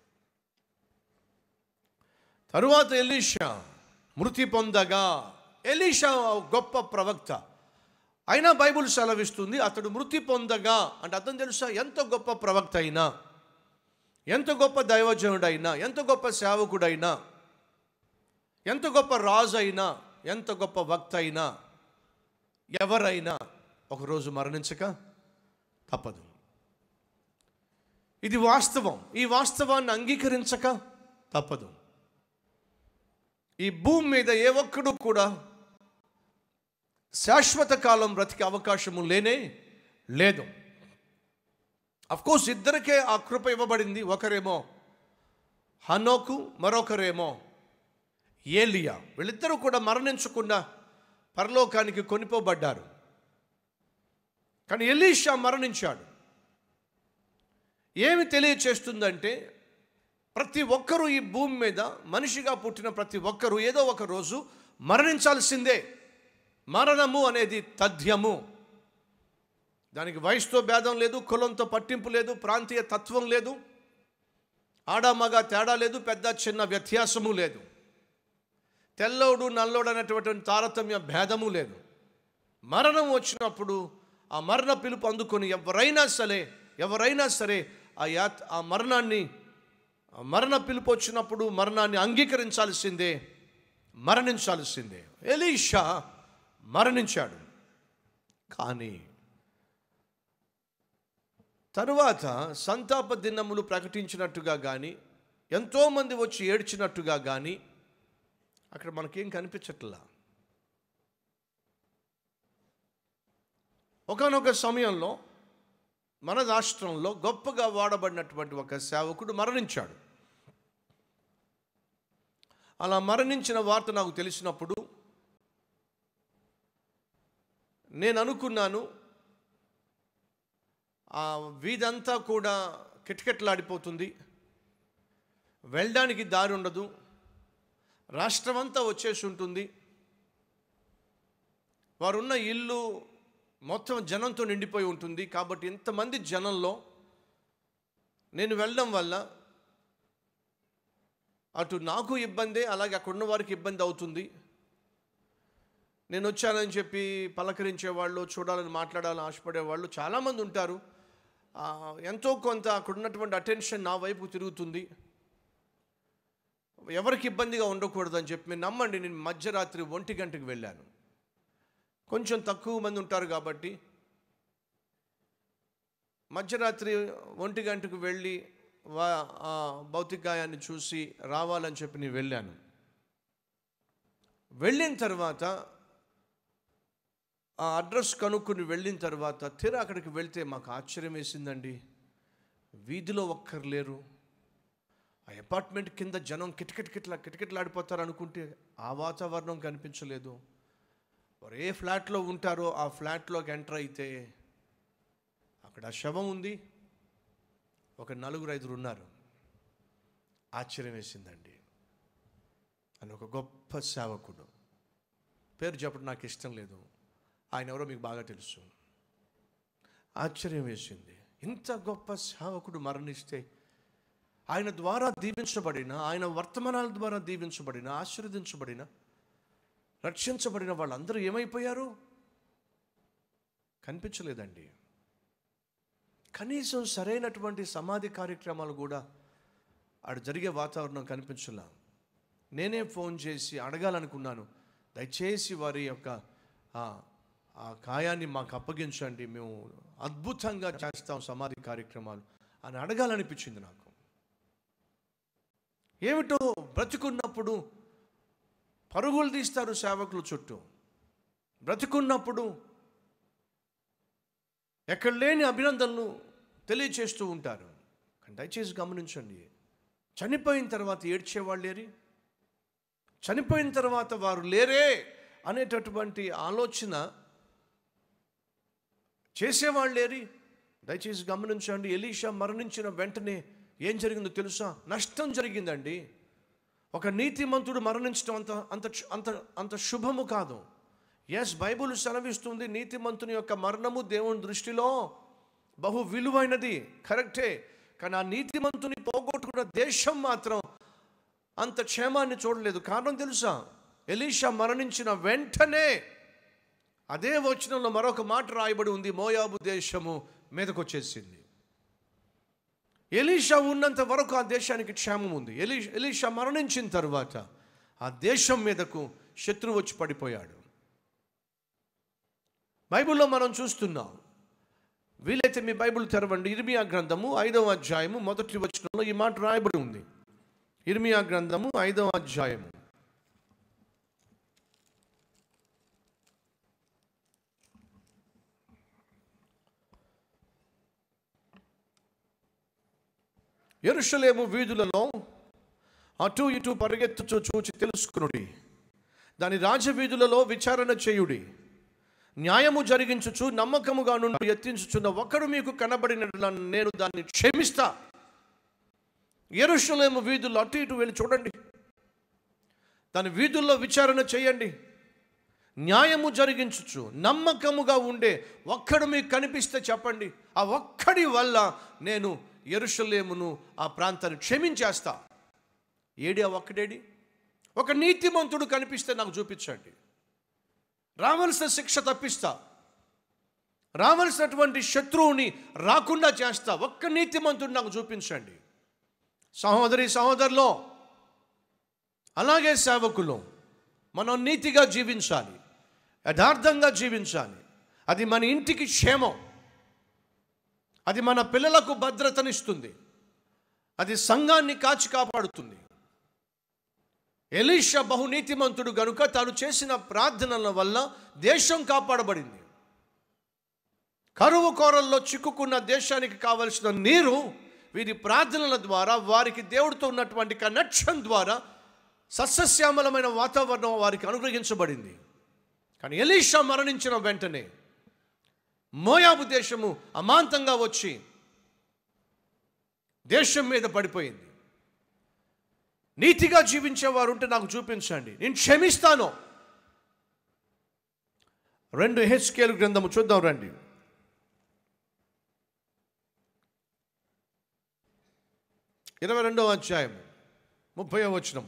తరువాత ఎలీషా మృతి పొందగా ఎలీషా గొప్ప ప్రవక్త అయినా బైబుల్ సెలవిస్తుంది అతడు మృతి పొందగా అంటే అర్థం తెలుసా ఎంత గొప్ప ప్రవక్త అయినా ఎంత గొప్ప దైవజనుడైనా ఎంత గొప్ప సేవకుడైనా ఎంత గొప్ప రాజు అయినా ఎంత గొప్ప వక్త అయినా ఎవరైనా ఒకరోజు మరణించక తప్పదు ఇది వాస్తవం ఈ వాస్తవాన్ని అంగీకరించక తప్పదు ఈ భూమి మీద ఏ ఒక్కడు కూడా శాశ్వత కాలం బ్రతికే అవకాశము లేనే లేదు కోర్స్ ఇద్దరికే ఆ కృప ఇవ్వబడింది ఒకరేమో హనోకు మరొకరేమో ఏలియా వీళ్ళిద్దరూ కూడా మరణించకుండా పరలోకానికి కొనిపోబడ్డారు కానీ ఎలీషా మరణించాడు ఏమి తెలియచేస్తుందంటే ప్రతి ఒక్కరూ ఈ భూమి మీద మనిషిగా పుట్టిన ప్రతి ఒక్కరూ ఏదో ఒక రోజు మరణించాల్సిందే మరణము అనేది తథ్యము దానికి వయసుతో భేదం లేదు కులంతో పట్టింపు లేదు ప్రాంతీయ తత్వం లేదు ఆడ మగ తేడా లేదు పెద్ద చిన్న వ్యత్యాసము లేదు తెల్లోడు నల్లోడు అనేటువంటి తారతమ్య భేదము లేదు మరణం వచ్చినప్పుడు ఆ మరణ పిలుపు అందుకొని ఎవరైనా సరే ఎవరైనా సరే ఆ యాత్ ఆ మరణాన్ని ఆ మరణ పిలుపు వచ్చినప్పుడు మరణాన్ని అంగీకరించాల్సిందే మరణించాల్సిందే ఎలీషా మరణించాడు కానీ తరువాత సంతాప దినములు ప్రకటించినట్టుగా కానీ ఎంతోమంది వచ్చి ఏడ్చినట్టుగా కానీ అక్కడ మనకేం కనిపించట్లా ఒకనొక సమయంలో మన రాష్ట్రంలో గొప్పగా వాడబడినటువంటి ఒక సేవకుడు మరణించాడు అలా మరణించిన వార్త నాకు తెలిసినప్పుడు నేను అనుకున్నాను ఆ వీధంతా కూడా కిటకిటలాడిపోతుంది వెళ్ళడానికి దారి ఉండదు రాష్ట్రమంతా వచ్చేసి ఉంటుంది వారున్న ఇల్లు మొత్తం జనంతో నిండిపోయి ఉంటుంది కాబట్టి ఇంతమంది జనంలో నేను వెళ్ళడం వల్ల అటు నాకు ఇబ్బందే అలాగే అక్కడ ఉన్న వారికి ఇబ్బంది అవుతుంది నేను వచ్చానని చెప్పి పలకరించే వాళ్ళు చూడాలని మాట్లాడాలని ఆశపడే వాళ్ళు చాలామంది ఉంటారు ఆ, ఎంతో కొంత అక్కడ ఉన్నటువంటి అటెన్షన్ నా వైపు తిరుగుతుంది ఎవరికి ఇబ్బందిగా ఉండకూడదని చెప్పి మీరు నమ్మండి నేను మధ్యరాత్రి ఒంటి గంటకు వెళ్ళాను కొంచెం తక్కువ మంది ఉంటారు కాబట్టి మధ్యరాత్రి ఒంటి గంటకు వెళ్ళి వా ఆ భౌతికాయాన్ని చూసి రావాలని చెప్పి నేను వెళ్ళాను వెళ్ళిన తర్వాత ఆ అడ్రస్ కనుక్కొని వెళ్ళిన తర్వాత తీరా అక్కడికి వెళ్తే మాకు ఆశ్చర్యం వేసిందండి వీధిలో ఒక్కరు లేరు ఆ అపార్ట్మెంట్ కింద జనం కిటకిటకిట్లా కిటకిటలాడిపోతారు అనుకుంటే ఆ వాతావరణం కనిపించలేదు వారు ఏ ఫ్లాట్లో ఉంటారో ఆ ఫ్లాట్లోకి ఎంటర్ అయితే అక్కడ శవం ఉంది ఒక నలుగురు ఐదుగురు ఉన్నారు ఆశ్చర్యం వేసిందండి అని ఒక గొప్ప సేవకుడు పేరు చెప్పడం నాకు ఇష్టం లేదు ఆయన ఎవరో మీకు బాగా తెలుసు ఆశ్చర్యం వేసింది ఇంత గొప్ప సేవకుడు మరణిస్తే ఆయన ద్వారా దీవించబడిన ఆయన వర్తమానాల ద్వారా దీవించబడిన ఆశీర్వదించబడిన రక్షించబడిన వాళ్ళందరూ ఏమైపోయారు కనిపించలేదండి కనీసం సరైనటువంటి సమాధి కార్యక్రమాలు కూడా ఆడ జరిగే వాతావరణం కనిపించలా నేనే ఫోన్ చేసి అడగాలనుకున్నాను దయచేసి వారి యొక్క ఆ, ఆ గాయాన్ని మాకు అప్పగించండి మేము అద్భుతంగా చేస్తాం సమాధి కార్యక్రమాలు అని అడగాలనిపించింది నాకు ఏమిటో బ్రతుకున్నప్పుడు పరుగులు తీస్తారు సేవకుల చుట్టూ బ్రతుకున్నప్పుడు ఎక్కడ లేని అభినందనలు తెలియచేస్తూ ఉంటారు కానీ దయచేసి గమనించండి చనిపోయిన తర్వాత ఏడ్చేవాళ్ళు లేరి చనిపోయిన తర్వాత వారు లేరే అనేటటువంటి ఆలోచన చేసేవాళ్ళు లేరి దయచేసి గమనించండి ఎలీషా మరణించిన వెంటనే ఏం జరిగిందో తెలుసా నష్టం జరిగిందండి ఒక నీతిమంతుడు మరణించడం అంత అంత అంత అంత శుభము కాదు ఎస్ బైబుల్ సెలవిస్తుంది నీతిమంతుని యొక్క మరణము దేవుని దృష్టిలో బహు విలువైనది కరెక్టే కానీ ఆ నీతిమంతుని పోగొట్టుకున్న దేశం మాత్రం అంత క్షేమాన్ని చూడలేదు కారణం తెలుసా ఎలీషా మరణించిన వెంటనే అదే వచనంలో మరొక మాట రాయబడి ఉంది మోయాబు దేశము మీదకొచ్చేసింది ఎలీషా ఉన్నంత వరకు ఆ దేశానికి క్షేమం ఉంది ఎలీ ఎలీషా మరణించిన తర్వాత ఆ దేశం మీదకు శత్రువు వచ్చి పడిపోయాడు బైబిల్లో మనం చూస్తున్నాం వీలైతే మీ బైబిల్ తెరవండి ఇర్మియా గ్రంథము ఐదవ అధ్యాయము మొదటి వచనంలో ఈ మాట రాయబడి ఉంది ఇర్మియా గ్రంథము ఐదవ అధ్యాయము ఎరుషలేము వీధులలో అటు ఇటు పరిగెత్తుచు చూచి తెలుసుకునుడి దాని రాజవీధులలో విచారణ చేయుడి న్యాయము జరిగించుచు నమ్మకముగా నుండి ఎత్తించుచున్న ఒకడు మీకు కనబడిన నేను దాన్ని క్షమిస్తా ఎరుషలేము వీధుల్లో అటు ఇటు వెళ్ళి చూడండి దాని వీధుల్లో విచారణ చేయండి న్యాయము జరిగించుచు నమ్మకముగా ఉండే ఒక్కడు మీకు కనిపిస్తే చెప్పండి ఆ ఒక్కడి వల్ల నేను ఎరుషలేమును ఆ ప్రాంతాన్ని క్షమించేస్తా ఏడి ఆ ఒక్కడేడి ఒక నీతిమంతుడు కనిపిస్తే నాకు చూపించండి రావలసిన శిక్ష తప్పిస్తా రావలసినటువంటి శత్రువుని రాకుండా చేస్తా ఒక్క నీతిమంతుడు నాకు చూపించండి సహోదరి సహోదరులో అలాగే సేవకులు మనం నీతిగా జీవించాలి యథార్థంగా జీవించాలి అది మన ఇంటికి క్షేమం అది మన పిల్లలకు భద్రతనిస్తుంది అది సంఘాన్ని కాచి కాపాడుతుంది ఎలీషా బహునీతిమంతుడు గనుక తాను చేసిన ప్రార్థనల వల్ల దేశం కాపాడబడింది కరువు కోరల్లో చిక్కుకున్న దేశానికి కావలసిన నీరు వీరి ప్రార్థనల ద్వారా వారికి దేవుడితో ఉన్నటువంటి కనెక్షన్ ద్వారా సస్యశ్యామలమైన వాతావరణం వారికి అనుగ్రహించబడింది కానీ ఎలీషా మరణించిన వెంటనే మోయాబు దేశము అమాంతంగా వచ్చి దేశం మీద పడిపోయింది నీతిగా జీవించేవారు ఉంటే నాకు చూపించండి నేను క్షమిస్తాను రెండు హెచ్కేలు గ్రంథము చూద్దాం రండి ఇరవై రెండవ అధ్యాయం ముప్పై వచనము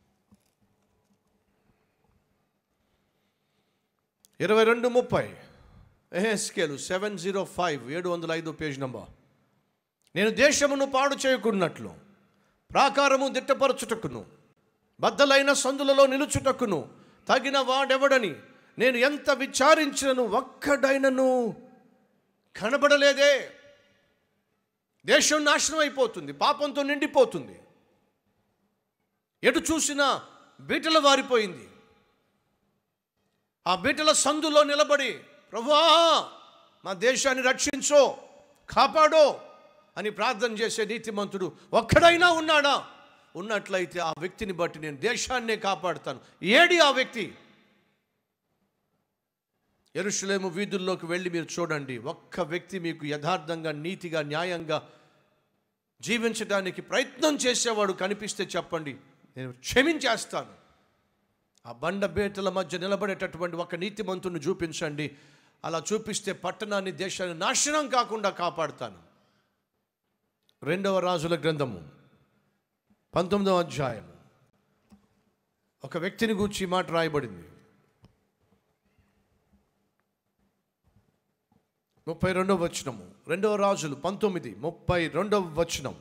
ఇరవై రెండు ముప్పై ఎహెస్కేలు సెవెన్ జీరో ఫైవ్ ఏడు వందల ఐదు పేజ్ నంబర్ నేను దేశమును పాడు చేయకున్నట్లు ప్రాకారము దిట్టపరచుటకును బద్దలైన సందులలో నిలుచుటకును తగిన వాడెవడని నేను ఎంత విచారించినను ఒక్కడైనను కనబడలేదే దేశం నాశనం అయిపోతుంది పాపంతో నిండిపోతుంది ఎటు చూసినా బీటలు వారిపోయింది ఆ బీటల సందులో నిలబడి ప్రభువా మా దేశాన్ని రక్షించో కాపాడో అని ప్రార్థన చేసే నీతిమంతుడు ఒక్కడైనా ఉన్నాడా ఉన్నట్లయితే ఆ వ్యక్తిని బట్టి నేను దేశాన్నే కాపాడుతాను ఏడి ఆ వ్యక్తి ఎరుషులేము వీధుల్లోకి వెళ్ళి మీరు చూడండి ఒక్క వ్యక్తి మీకు యథార్థంగా నీతిగా న్యాయంగా జీవించడానికి ప్రయత్నం చేసేవాడు కనిపిస్తే చెప్పండి నేను క్షమించేస్తాను ఆ బండ బేటల మధ్య నిలబడేటటువంటి ఒక నీతిమంతుని చూపించండి అలా చూపిస్తే పట్టణాన్ని దేశాన్ని నాశనం కాకుండా కాపాడుతాను రెండవ రాజుల గ్రంథము పంతొమ్మిదవ అధ్యాయం ఒక వ్యక్తిని గూర్చి ఈ మాట రాయబడింది ముప్పై రెండవ వచనము రెండవ రాజులు పంతొమ్మిది ముప్పై రెండవ వచనం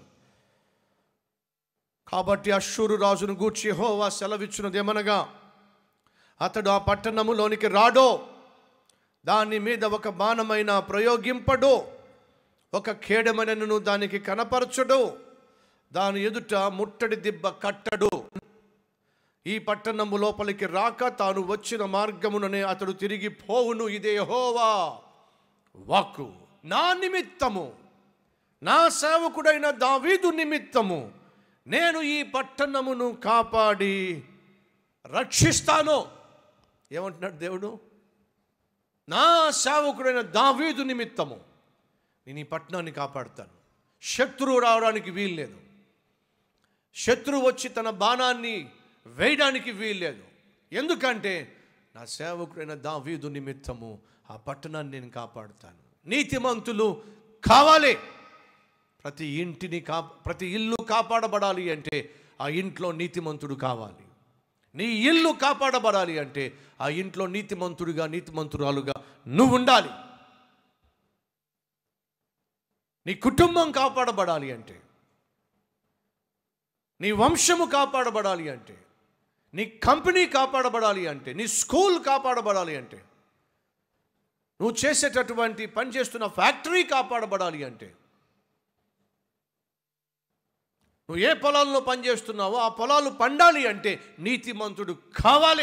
కాబట్టి అశ్షూరు రాజును గూర్చి హోవా సెలవిచ్చినదేమనగా అతడు ఆ పట్టణములోనికి రాడో దాని మీద ఒక బాణమైన ప్రయోగింపడు ఒక ఖేడమైనను దానికి కనపరచడు దాని ఎదుట ముట్టడి దిబ్బ కట్టడు ఈ పట్టణము లోపలికి రాక తాను వచ్చిన మార్గముననే అతడు తిరిగి పోవును ఇదే హోవా వాక్కు నా నిమిత్తము నా సేవకుడైన దావీదు నిమిత్తము నేను ఈ పట్టణమును కాపాడి రక్షిస్తాను ఏమంటున్నాడు దేవుడు నా సేవకుడైన దావీదు నిమిత్తము నేను ఈ పట్టణాన్ని కాపాడుతాను శత్రువు రావడానికి వీల్లేదు శత్రువు వచ్చి తన బాణాన్ని వేయడానికి వీల్లేదు ఎందుకంటే నా సేవకుడైన దావీదు నిమిత్తము ఆ పట్టణాన్ని నేను కాపాడుతాను నీతిమంతులు కావాలి ప్రతి ఇంటిని కా ప్రతి ఇల్లు కాపాడబడాలి అంటే ఆ ఇంట్లో నీతిమంతుడు కావాలి నీ ఇల్లు కాపాడబడాలి అంటే ఆ ఇంట్లో నీతిమంతుడిగా నీతిమంతురాలుగా నువ్వు ఉండాలి నీ కుటుంబం కాపాడబడాలి అంటే నీ వంశము కాపాడబడాలి అంటే నీ కంపెనీ కాపాడబడాలి అంటే నీ స్కూల్ కాపాడబడాలి అంటే నువ్వు చేసేటటువంటి పని చేస్తున్న ఫ్యాక్టరీ కాపాడబడాలి అంటే నువ్వు ఏ పొలాల్లో పనిచేస్తున్నావో ఆ పొలాలు పండాలి అంటే నీతిమంతుడు కావాలి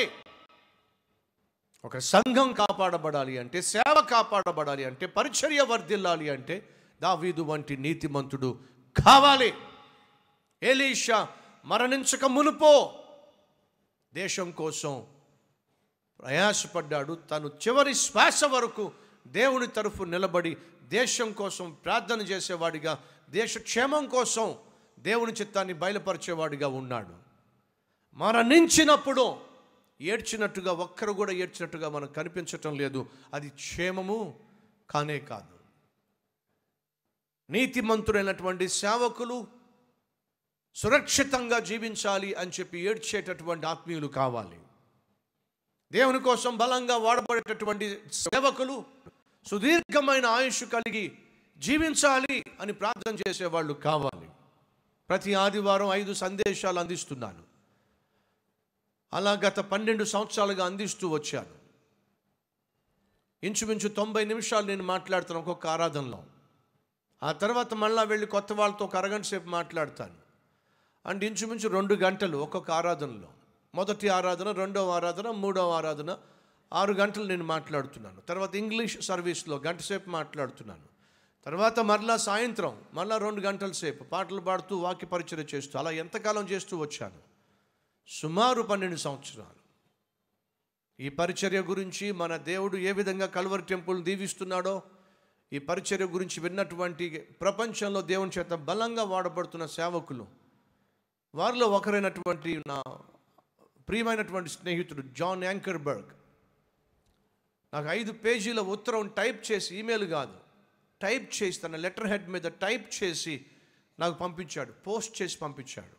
ఒక సంఘం కాపాడబడాలి అంటే సేవ కాపాడబడాలి అంటే పరిచర్య వర్ధిల్లాలి అంటే దావీదు వంటి నీతిమంతుడు కావాలి ఎలీషా మరణించక మునుపో దేశం కోసం ప్రయాసపడ్డాడు తను చివరి శ్వాస వరకు దేవుని తరఫు నిలబడి దేశం కోసం ప్రార్థన చేసేవాడిగా దేశ క్షేమం కోసం దేవుని చిత్తాన్ని బయలుపరిచేవాడిగా ఉన్నాడు మరణించినప్పుడు ఏడ్చినట్టుగా ఒక్కరు కూడా ఏడ్చినట్టుగా మనకు కనిపించటం లేదు అది క్షేమము కానే కాదు నీతిమంతుడైనటువంటి సేవకులు సురక్షితంగా జీవించాలి అని చెప్పి ఏడ్చేటటువంటి ఆత్మీయులు కావాలి దేవుని కోసం బలంగా వాడబడేటటువంటి సేవకులు సుదీర్ఘమైన ఆయుష్ కలిగి జీవించాలి అని ప్రార్థన చేసేవాళ్ళు కావాలి ప్రతి ఆదివారం ఐదు సందేశాలు అందిస్తున్నాను అలా గత పన్నెండు సంవత్సరాలుగా అందిస్తూ వచ్చాను ఇంచుమించు తొంభై నిమిషాలు నేను మాట్లాడుతాను ఒక్కొక్క ఆరాధనలో ఆ తర్వాత మళ్ళా వెళ్ళి కొత్త వాళ్ళతో ఒక అరగంట సేపు మాట్లాడతాను అండ్ ఇంచుమించు రెండు గంటలు ఒక్కొక్క ఆరాధనలో మొదటి ఆరాధన రెండవ ఆరాధన మూడవ ఆరాధన ఆరు గంటలు నేను మాట్లాడుతున్నాను తర్వాత ఇంగ్లీష్ సర్వీస్లో గంట సేపు మాట్లాడుతున్నాను తర్వాత మరలా సాయంత్రం మరలా రెండు గంటల సేపు పాటలు పాడుతూ వాక్య పరిచయం చేస్తూ అలా ఎంతకాలం చేస్తూ వచ్చాను సుమారు పన్నెండు సంవత్సరాలు ఈ పరిచర్య గురించి మన దేవుడు ఏ విధంగా కల్వరి టెంపుల్ దీవిస్తున్నాడో ఈ పరిచర్య గురించి విన్నటువంటి ప్రపంచంలో దేవుని చేత బలంగా వాడబడుతున్న సేవకులు వారిలో ఒకరైనటువంటి నా ప్రియమైనటువంటి స్నేహితుడు జాన్ యాంకర్బర్గ్ నాకు ఐదు పేజీల ఉత్తరం టైప్ చేసి ఈమెయిల్ కాదు టైప్ చేసి తన లెటర్ హెడ్ మీద టైప్ చేసి నాకు పంపించాడు పోస్ట్ చేసి పంపించాడు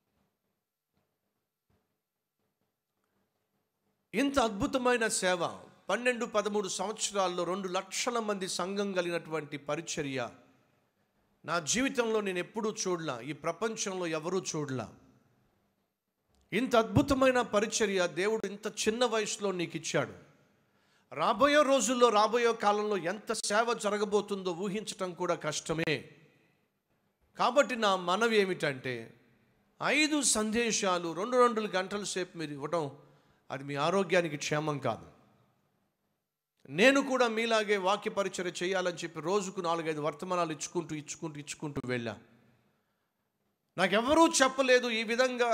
ఇంత అద్భుతమైన సేవ పన్నెండు పదమూడు సంవత్సరాల్లో రెండు లక్షల మంది సంఘం కలిగినటువంటి పరిచర్య నా జీవితంలో నేను ఎప్పుడూ చూడలా ఈ ప్రపంచంలో ఎవరూ చూడలా ఇంత అద్భుతమైన పరిచర్య దేవుడు ఇంత చిన్న వయసులో నీకు ఇచ్చాడు రాబోయే రోజుల్లో రాబోయే కాలంలో ఎంత సేవ జరగబోతుందో ఊహించటం కూడా కష్టమే కాబట్టి నా మనవి ఏమిటంటే ఐదు సందేశాలు రెండు రెండు గంటల సేపు మీరు ఇవ్వడం అది మీ ఆరోగ్యానికి క్షేమం కాదు నేను కూడా మీలాగే వాక్య పరిచయం చేయాలని చెప్పి రోజుకు నాలుగైదు వర్తమానాలు ఇచ్చుకుంటూ ఇచ్చుకుంటూ ఇచ్చుకుంటూ వెళ్ళా నాకెవరూ చెప్పలేదు ఈ విధంగా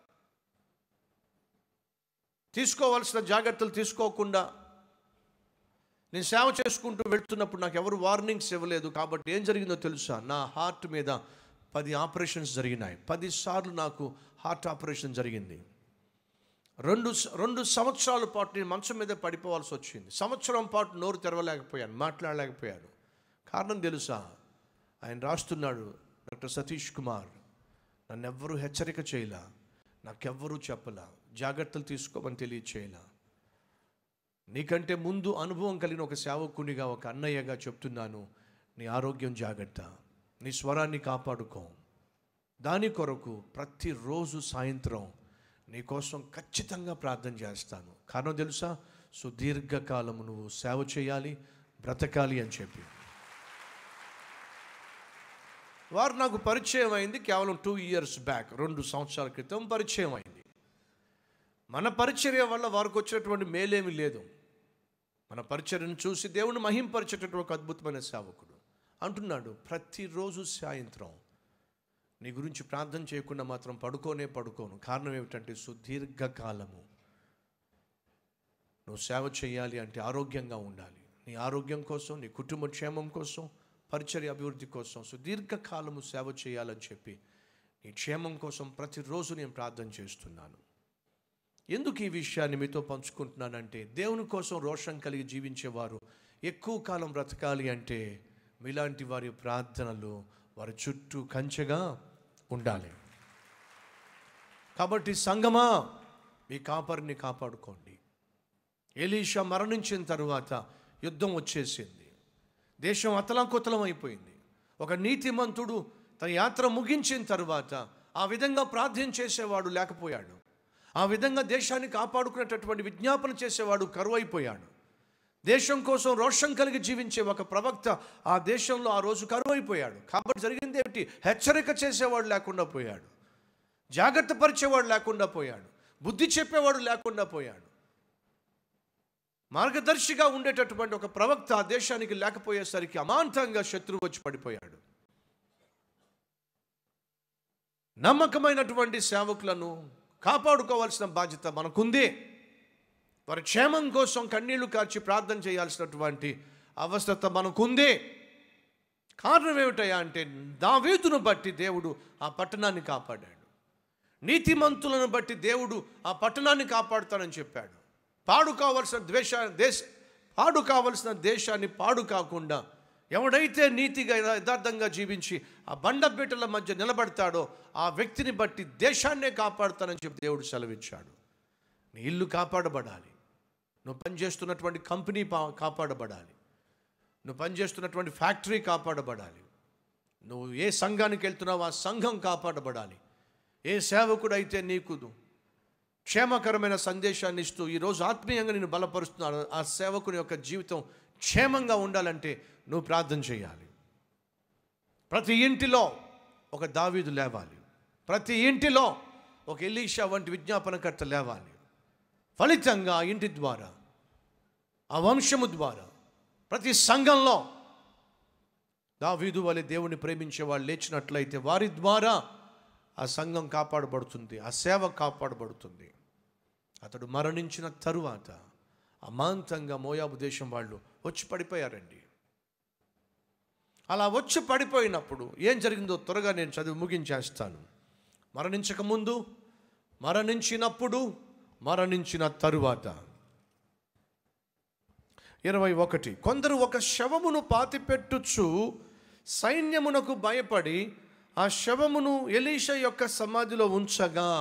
తీసుకోవాల్సిన జాగ్రత్తలు తీసుకోకుండా నేను సేవ చేసుకుంటూ వెళ్తున్నప్పుడు నాకు ఎవరు వార్నింగ్స్ ఇవ్వలేదు కాబట్టి ఏం జరిగిందో తెలుసా నా హార్ట్ మీద పది ఆపరేషన్స్ జరిగినాయి పది సార్లు నాకు హార్ట్ ఆపరేషన్ జరిగింది రెండు రెండు సంవత్సరాల పాటు నేను మంచం మీద పడిపోవాల్సి వచ్చింది సంవత్సరం పాటు నోరు తెరవలేకపోయాను మాట్లాడలేకపోయాను కారణం తెలుసా ఆయన రాస్తున్నాడు డాక్టర్ సతీష్ కుమార్ నన్ను ఎవ్వరూ హెచ్చరిక చేయలా నాకెవ్వరూ చెప్పలా జాగ్రత్తలు తీసుకోమని తెలియచేయలా నీకంటే ముందు అనుభవం కలిగిన ఒక సేవకునిగా ఒక అన్నయ్యగా చెప్తున్నాను నీ ఆరోగ్యం జాగ్రత్త నీ స్వరాన్ని కాపాడుకో దాని కొరకు ప్రతిరోజు సాయంత్రం నీ కోసం ఖచ్చితంగా ప్రార్థన చేస్తాను కారణం తెలుసా సుదీర్ఘకాలము నువ్వు సేవ చేయాలి బ్రతకాలి అని చెప్పి వారు నాకు పరిచయం అయింది కేవలం టూ ఇయర్స్ బ్యాక్ రెండు సంవత్సరాల క్రితం పరిచయం అయింది మన పరిచర్య వల్ల వారికి వచ్చినటువంటి మేలేమి లేదు మన పరిచర్యను చూసి దేవుని మహింపరిచేటటువంటి ఒక అద్భుతమైన సేవకుడు అంటున్నాడు ప్రతిరోజు సాయంత్రం నీ గురించి ప్రార్థన చేయకుండా మాత్రం పడుకోనే పడుకోను కారణం ఏమిటంటే సుదీర్ఘకాలము నువ్వు సేవ చేయాలి అంటే ఆరోగ్యంగా ఉండాలి నీ ఆరోగ్యం కోసం నీ కుటుంబ క్షేమం కోసం పరిచర్య అభివృద్ధి కోసం సుదీర్ఘకాలము సేవ చేయాలని చెప్పి నీ క్షేమం కోసం ప్రతిరోజు నేను ప్రార్థన చేస్తున్నాను ఎందుకు ఈ విషయాన్ని మీతో పంచుకుంటున్నానంటే దేవుని కోసం రోషం కలిగి జీవించేవారు ఎక్కువ కాలం బ్రతకాలి అంటే మీలాంటి వారి ప్రార్థనలు వారి చుట్టూ కంచెగా ఉండాలి కాబట్టి సంగమా మీ కాపరిని కాపాడుకోండి ఎలీషా మరణించిన తరువాత యుద్ధం వచ్చేసింది దేశం అతలాకుతలం అయిపోయింది ఒక నీతిమంతుడు తన యాత్ర ముగించిన తరువాత ఆ విధంగా ప్రార్థన చేసేవాడు లేకపోయాడు ఆ విధంగా దేశాన్ని కాపాడుకునేటటువంటి విజ్ఞాపన చేసేవాడు కరువైపోయాడు దేశం కోసం రోషం కలిగి జీవించే ఒక ప్రవక్త ఆ దేశంలో ఆ రోజు కరువైపోయాడు కాబట్టి జరిగింది ఏమిటి హెచ్చరిక చేసేవాడు లేకుండా పోయాడు జాగ్రత్త పరిచేవాడు లేకుండా పోయాడు బుద్ధి చెప్పేవాడు లేకుండా పోయాడు మార్గదర్శిగా ఉండేటటువంటి ఒక ప్రవక్త ఆ దేశానికి లేకపోయేసరికి అమాంతంగా శత్రువు వచ్చి పడిపోయాడు నమ్మకమైనటువంటి సేవకులను కాపాడుకోవాల్సిన బాధ్యత మనకుంది వారి క్షేమం కోసం కన్నీళ్లు కార్చి ప్రార్థన చేయాల్సినటువంటి అవస్థత మనకుంది కారణం ఏమిటయ్యా అంటే దావీదును బట్టి దేవుడు ఆ పట్టణాన్ని కాపాడాడు నీతిమంతులను బట్టి దేవుడు ఆ పట్టణాన్ని కాపాడుతానని చెప్పాడు పాడు కావలసిన ద్వేష దేశ పాడు కావలసిన దేశాన్ని పాడు కాకుండా ఎవడైతే నీతిగా యథార్థంగా జీవించి ఆ బండబిడ్డల మధ్య నిలబడతాడో ఆ వ్యక్తిని బట్టి దేశాన్నే కాపాడుతానని చెప్పి దేవుడు సెలవిచ్చాడు నీ ఇల్లు కాపాడబడాలి నువ్వు పనిచేస్తున్నటువంటి కంపెనీ పా- కాపాడబడాలి నువ్వు పనిచేస్తున్నటువంటి ఫ్యాక్టరీ కాపాడబడాలి నువ్వు ఏ సంఘానికి వెళ్తున్నావు ఆ సంఘం కాపాడబడాలి ఏ సేవకుడైతే నీకు క్షేమకరమైన సందేశాన్ని ఇస్తూ ఈరోజు ఆత్మీయంగా నేను బలపరుస్తున్నాను ఆ సేవకుని యొక్క జీవితం క్షేమంగా ఉండాలంటే నువ్వు ప్రార్థన చేయాలి ప్రతి ఇంటిలో ఒక దావీదు లేవాలి ప్రతి ఇంటిలో ఒక ఎలీషా వంటి విజ్ఞాపనకర్త లేవాలి ఫలితంగా ఆ ఇంటి ద్వారా ఆ వంశము ద్వారా ప్రతి సంఘంలో దావీదు వలె దేవుని ప్రేమించే వాళ్ళు లేచినట్లయితే వారి ద్వారా ఆ సంఘం కాపాడబడుతుంది ఆ సేవ కాపాడబడుతుంది అతడు మరణించిన తరువాత అమాంతంగా మోయాబు దేశం వాళ్ళు వచ్చి పడిపోయారండి అలా వచ్చి పడిపోయినప్పుడు ఏం జరిగిందో త్వరగా నేను చదివి ముగించేస్తాను మరణించక ముందు మరణించినప్పుడు మరణించిన తరువాత ఇరవై ఒకటి కొందరు ఒక శవమును పాతిపెట్టుచు సైన్యమునకు భయపడి ఆ శవమును ఎలీషా యొక్క సమాధిలో ఉంచగా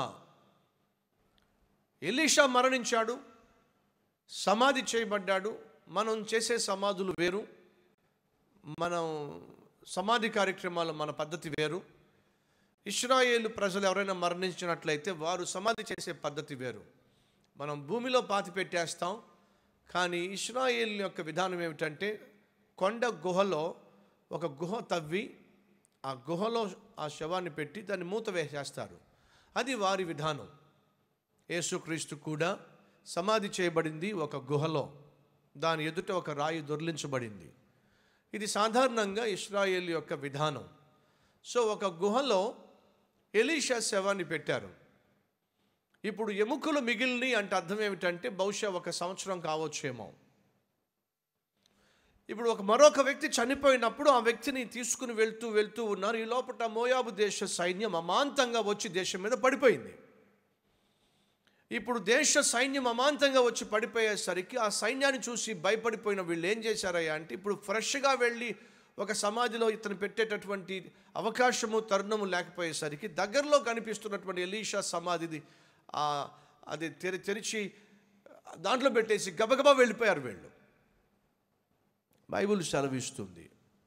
ఎలీషా మరణించాడు సమాధి చేయబడ్డాడు మనం చేసే సమాధులు వేరు మనం సమాధి కార్యక్రమాలు మన పద్ధతి వేరు ఇస్రాయేలు ప్రజలు ఎవరైనా మరణించినట్లయితే వారు సమాధి చేసే పద్ధతి వేరు మనం భూమిలో పాతి పెట్టేస్తాం కానీ ఇస్రాయేల్ యొక్క విధానం ఏమిటంటే కొండ గుహలో ఒక గుహ తవ్వి ఆ గుహలో ఆ శవాన్ని పెట్టి దాన్ని మూత వేసేస్తారు అది వారి విధానం యేసుక్రీస్తు కూడా సమాధి చేయబడింది ఒక గుహలో దాని ఎదుట ఒక రాయి దొర్లించబడింది ఇది సాధారణంగా ఇస్రాయేల్ యొక్క విధానం సో ఒక గుహలో ఎలీషా శవాన్ని పెట్టారు ఇప్పుడు ఎముకలు మిగిలిని అంటే అర్థం ఏమిటంటే బహుశా ఒక సంవత్సరం కావచ్చేమో ఇప్పుడు ఒక మరొక వ్యక్తి చనిపోయినప్పుడు ఆ వ్యక్తిని తీసుకుని వెళ్తూ వెళ్తూ ఉన్నారు ఈ లోపల మోయాబు దేశ సైన్యం అమాంతంగా వచ్చి దేశం మీద పడిపోయింది ఇప్పుడు దేశ సైన్యం అమాంతంగా వచ్చి పడిపోయేసరికి ఆ సైన్యాన్ని చూసి భయపడిపోయిన వీళ్ళు ఏం చేశారయ్యా అంటే ఇప్పుడు ఫ్రెష్గా వెళ్ళి ఒక సమాధిలో ఇతను పెట్టేటటువంటి అవకాశము తరుణము లేకపోయేసరికి దగ్గరలో కనిపిస్తున్నటువంటి ఎలీషా సమాధిది ఆ, అది తెరి తెరిచి దాంట్లో పెట్టేసి గబగబా వెళ్ళిపోయారు వీళ్ళు బైబిల్ సెలవిస్తుంది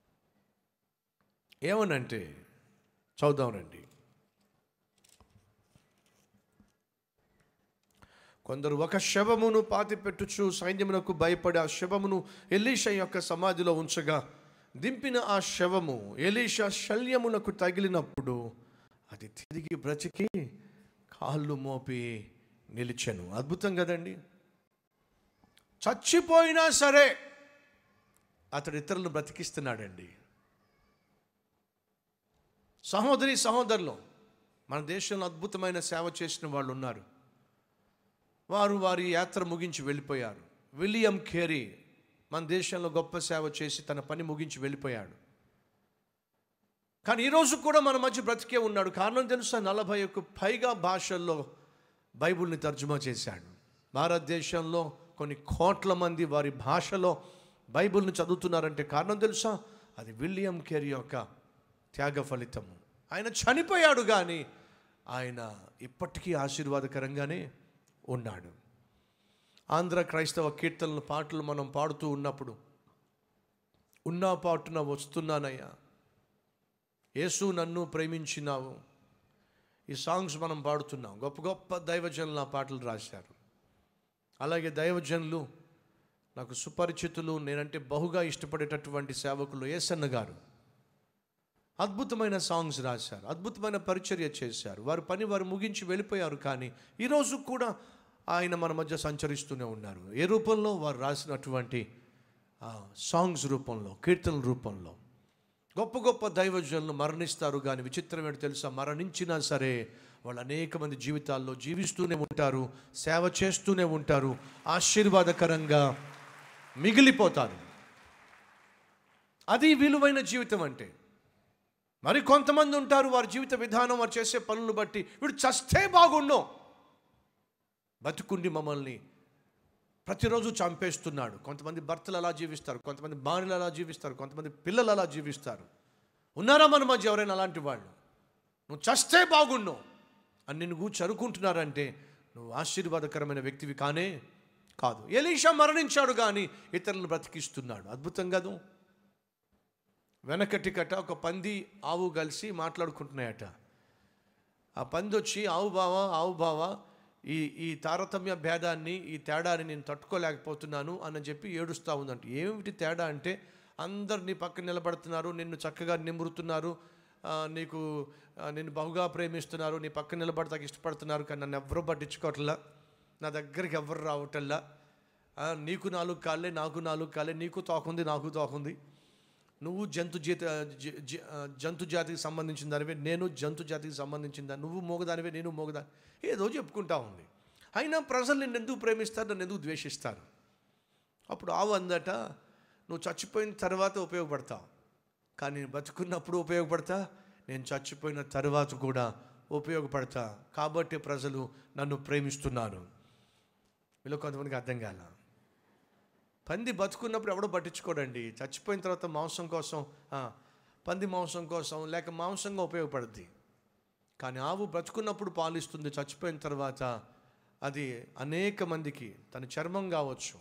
ఏమనంటే చదువుదాం రండి కొందరు ఒక శవమును పాతిపెట్టుచు సైన్యమునకు భయపడి ఆ శవమును ఎలీష యొక్క సమాధిలో ఉంచగా దింపిన ఆ శవము ఎలీష శల్యమునకు తగిలినప్పుడు అది తిరిగి బ్రతికి కాళ్ళు మోపి నిలిచెను అద్భుతం కదండి చచ్చిపోయినా సరే అతడు ఇతరులను బ్రతికిస్తున్నాడండి సహోదరి సహోదరులు మన దేశంలో అద్భుతమైన సేవ చేసిన వాళ్ళు ఉన్నారు వారు వారి యాత్ర ముగించి వెళ్ళిపోయారు విలియం కేరీ మన దేశంలో గొప్ప సేవ చేసి తన పని ముగించి వెళ్ళిపోయాడు కానీ ఈరోజు కూడా మన మధ్య బ్రతికే ఉన్నాడు కారణం తెలుసా నలభై ఒక్క పైగా భాషల్లో బైబిల్ని తర్జుమా చేశాడు భారతదేశంలో కొన్ని కోట్ల మంది వారి భాషలో బైబిల్ని చదువుతున్నారంటే కారణం తెలుసా అది విలియం కేరీ యొక్క త్యాగ ఫలితము ఆయన చనిపోయాడు కానీ ఆయన ఇప్పటికీ ఆశీర్వాదకరంగానే ఉన్నాడు ఆంధ్ర క్రైస్తవ కీర్తనల పాటలు మనం పాడుతూ ఉన్నప్పుడు ఉన్నా పాటున వస్తున్నానయ్యా యేసు నన్ను ప్రేమించినావు ఈ సాంగ్స్ మనం పాడుతున్నాం గొప్ప గొప్ప దైవజనులు ఆ పాటలు రాశారు అలాగే దైవజనులు నాకు సుపరిచితులు నేనంటే బహుగా ఇష్టపడేటటువంటి సేవకులు ఏసన్న గారు అద్భుతమైన సాంగ్స్ రాశారు అద్భుతమైన పరిచర్య చేశారు వారి పని వారు ముగించి వెళ్ళిపోయారు కానీ ఈరోజు కూడా ఆయన మన మధ్య సంచరిస్తూనే ఉన్నారు ఏ రూపంలో వారు రాసినటువంటి ఆ, సాంగ్స్ రూపంలో కీర్తనల రూపంలో గొప్ప గొప్ప దైవజనులు మరణిస్తారు కానీ విచిత్రం ఏంటో తెలుసా మరణించినా సరే వాళ్ళు అనేక మంది జీవితాల్లో జీవిస్తూనే ఉంటారు సేవ చేస్తూనే ఉంటారు ఆశీర్వాదకరంగా మిగిలిపోతారు అది విలువైన జీవితం అంటే మరి కొంతమంది ఉంటారు వారి జీవిత విధానం వారు చేసే పనులు బట్టి వీడు చస్తే బాగుండు బతుకుండి మమ్మల్ని ప్రతిరోజు చంపేస్తున్నాడు కొంతమంది భర్తలు అలా జీవిస్తారు కొంతమంది భార్యలు అలా జీవిస్తారు కొంతమంది పిల్లలు అలా జీవిస్తారు ఉన్నారా మన మధ్య ఎవరైనా అలాంటి వాళ్ళు నువ్వు చస్తే బాగుండు అని నిన్ను కూర్చో చరుకుంటున్నారంటే నువ్వు ఆశీర్వాదకరమైన వ్యక్తివి కానే కాదు ఎలీషా మరణించాడు కానీ ఇతరులను బ్రతికిస్తున్నాడు అద్భుతం కాదు వెనకటి కట ఒక పంది ఆవు కలిసి మాట్లాడుకుంటున్నాయట ఆ పంది వచ్చి ఆవు బావ ఆవు బావ ఈ ఈ తారతమ్య భేదాన్ని ఈ తేడాన్ని నేను తట్టుకోలేకపోతున్నాను అని చెప్పి ఏడుస్తూ ఉందంట ఏమిటి తేడా అంటే అందరు నీ పక్కన నిలబడుతున్నారు నిన్ను చక్కగా నిమురుతున్నారు ఆ, నీకు ఆ, నిన్ను బహుగా ప్రేమిస్తున్నారు నీ పక్కన నిలబడతాకి ఇష్టపడుతున్నారు కానీ నన్ను ఎవ్వరూ పట్టించుకోవట్లా నా దగ్గరికి ఎవ్వరు రావటల్లా ఆ, నీకు నాలుగు కాళ్ళే నాకు నాలుగు కాళ్ళే నీకు తోకుంది నాకు తోకుంది నువ్వు జంతు జీత జ- జ- ఆ, జంతు జాతికి సంబంధించిన దానివే నేను జంతు జాతికి సంబంధించిన దాన్ని నువ్వు మోగదానివే నేను మోగదా ఏదో చెప్పుకుంటా ఉంది అయినా ప్రజలు నిన్ను ఎందుకు ప్రేమిస్తారు నన్ను ఎందుకు ద్వేషిస్తారు అప్పుడు ఆవు అందట నువ్వు చచ్చిపోయిన తర్వాత ఉపయోగపడతావు కానీ నేను బతుకున్నప్పుడు ఉపయోగపడతా నేను చచ్చిపోయిన తర్వాత కూడా ఉపయోగపడతా కాబట్టి ప్రజలు నన్ను ప్రేమిస్తున్నారు వీళ్ళు కొంతమందికి అర్థం కాల పంది బతుకున్నప్పుడు ఎవడో పట్టించుకోడండి చచ్చిపోయిన తర్వాత మాంసం కోసం ఆ, పంది మాంసం కోసం లేక మాంసంగా ఉపయోగపడుద్ది కానీ ఆవు బ్రతుకున్నప్పుడు పాలిస్తుంది చచ్చిపోయిన తర్వాత అది అనేక మందికి తన చర్మం కావచ్చు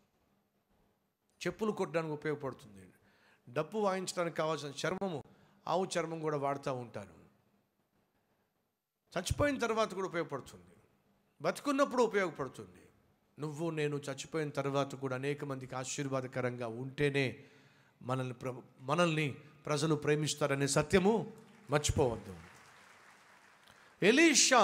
చెప్పులు కొట్టడానికి ఉపయోగపడుతుంది డప్పు వాయించడానికి కావాల్సిన చర్మము ఆవు చర్మం కూడా వాడుతూ ఉంటారు చచ్చిపోయిన తర్వాత కూడా ఉపయోగపడుతుంది బతుకున్నప్పుడు ఉపయోగపడుతుంది నువ్వు నేను చచ్చిపోయిన తర్వాత కూడా అనేక మందికి ఆశీర్వాదకరంగా ఉంటేనే మనల్ని ప్ర మనల్ని ప్రజలు ప్రేమిస్తారనే సత్యము మర్చిపోవద్దు ఎలీషా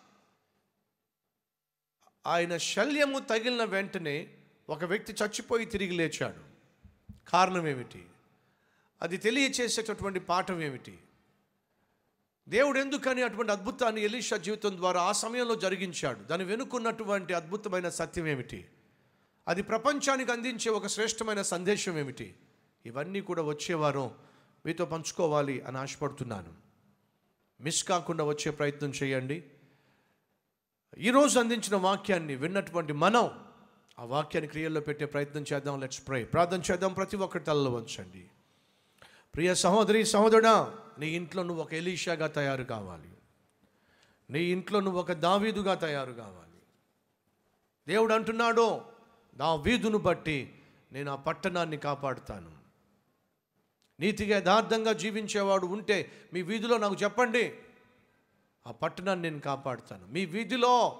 ఆయన శల్యము తగిలిన వెంటనే ఒక వ్యక్తి చచ్చిపోయి తిరిగి లేచాడు కారణం ఏమిటి అది తెలియచేసేటటువంటి పాఠం ఏమిటి దేవుడు ఎందుకని అటువంటి అద్భుతాన్ని ఎలీషా జీవితం ద్వారా ఆ సమయంలో జరిగించాడు దాని వెనుకున్నటువంటి అద్భుతమైన సత్యం ఏమిటి అది ప్రపంచానికి అందించే ఒక శ్రేష్టమైన సందేశం ఏమిటి ఇవన్నీ కూడా వచ్చేవారం మీతో పంచుకోవాలి అని ఆశపడుతున్నాను మిస్ కాకుండా వచ్చే ప్రయత్నం చేయండి ఈరోజు అందించిన వాక్యాన్ని విన్నటువంటి మనం ఆ వాక్యాన్ని క్రియల్లో పెట్టే ప్రయత్నం చేద్దాం లెట్స్ ప్రే ప్రార్థన చేద్దాం ప్రతి ఒక్కరి తలలో వంచండి ప్రియ సహోదరి సహోదరుడా నీ ఇంట్లో నువ్వు ఒక ఎలీషాగా తయారు కావాలి నీ ఇంట్లో నువ్వు ఒక దావీదుగా తయారు కావాలి దేవుడు అంటున్నాడు నా వీధును బట్టి నేను ఆ పట్టణాన్ని కాపాడుతాను నీతిగా యథార్థంగా జీవించేవాడు ఉంటే మీ వీధిలో నాకు చెప్పండి ఆ పట్టణాన్ని నేను కాపాడుతాను మీ వీధిలో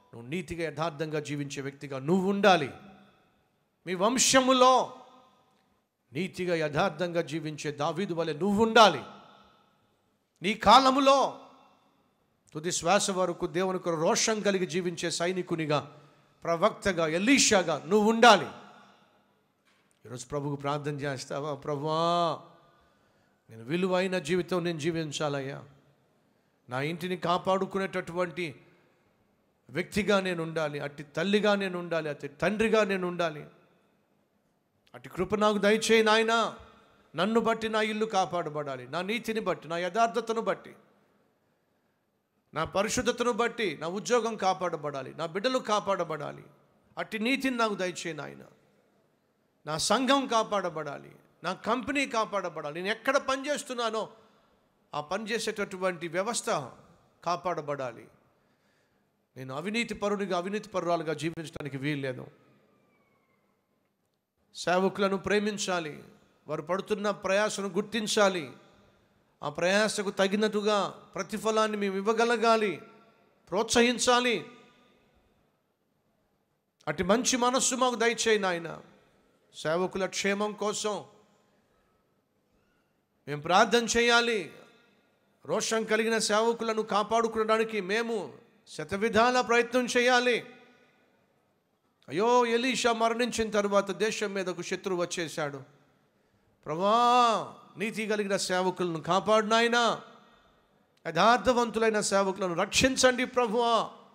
నువ్వు నీతిగా యథార్థంగా జీవించే వ్యక్తిగా నువ్వు ఉండాలి మీ వంశములో నీతిగా యథార్థంగా జీవించే దావీదు వలె నువ్వు ఉండాలి నీ కాలములో తుది శ్వాస వరకు దేవునికి రోషం కలిగి జీవించే సైనికునిగా ప్రవక్తగా ఎలీషాగా నువ్వు ఉండాలి ఈరోజు ప్రభుకు ప్రార్థన చేస్తావా ప్రభువా నేను విలువైన జీవితం నేను జీవించాలయ్యా నా ఇంటిని కాపాడుకునేటటువంటి వ్యక్తిగా నేను ఉండాలి అట్టి తల్లిగా నేను ఉండాలి అట్టి తండ్రిగా నేను ఉండాలి అట్టి కృప నాకు దయచేయి నాయన నన్ను బట్టి నా ఇల్లు కాపాడబడాలి నా నీతిని బట్టి నా యథార్థతను బట్టి నా పరిశుద్ధతను బట్టి నా ఉద్యోగం కాపాడబడాలి నా బిడ్డలు కాపాడబడాలి అట్టి నీతిని నాకు దయచేయి నాయన నా సంఘం కాపాడబడాలి నా కంపెనీ కాపాడబడాలి నేను ఎక్కడ పనిచేస్తున్నానో ఆ పనిచేసేటటువంటి వ్యవస్థ కాపాడబడాలి నేను అవినీతి పరునిగా అవినీతి పరురాలుగా జీవించడానికి వీల్లేదు సేవకులను ప్రేమించాలి వారు పడుతున్న ప్రయాసను గుర్తించాలి ఆ ప్రయాసకు తగినట్టుగా ప్రతిఫలాన్ని మేము ఇవ్వగలగాలి ప్రోత్సహించాలి అటు మంచి మనస్సు మాకు దయచేయి నాయన సేవకుల క్షేమం కోసం మేము ప్రార్థన చేయాలి రోషం కలిగిన సేవకులను కాపాడుకోవడానికి మేము శతవిధాల ప్రయత్నం చేయాలి అయ్యో ఎలీషా మరణించిన తర్వాత దేశం మీదకు శత్రువు వచ్చేశాడు ప్రభా నీతి కలిగిన సేవకులను కాపాడినాయనా యథార్థవంతులైన సేవకులను రక్షించండి ప్రభువా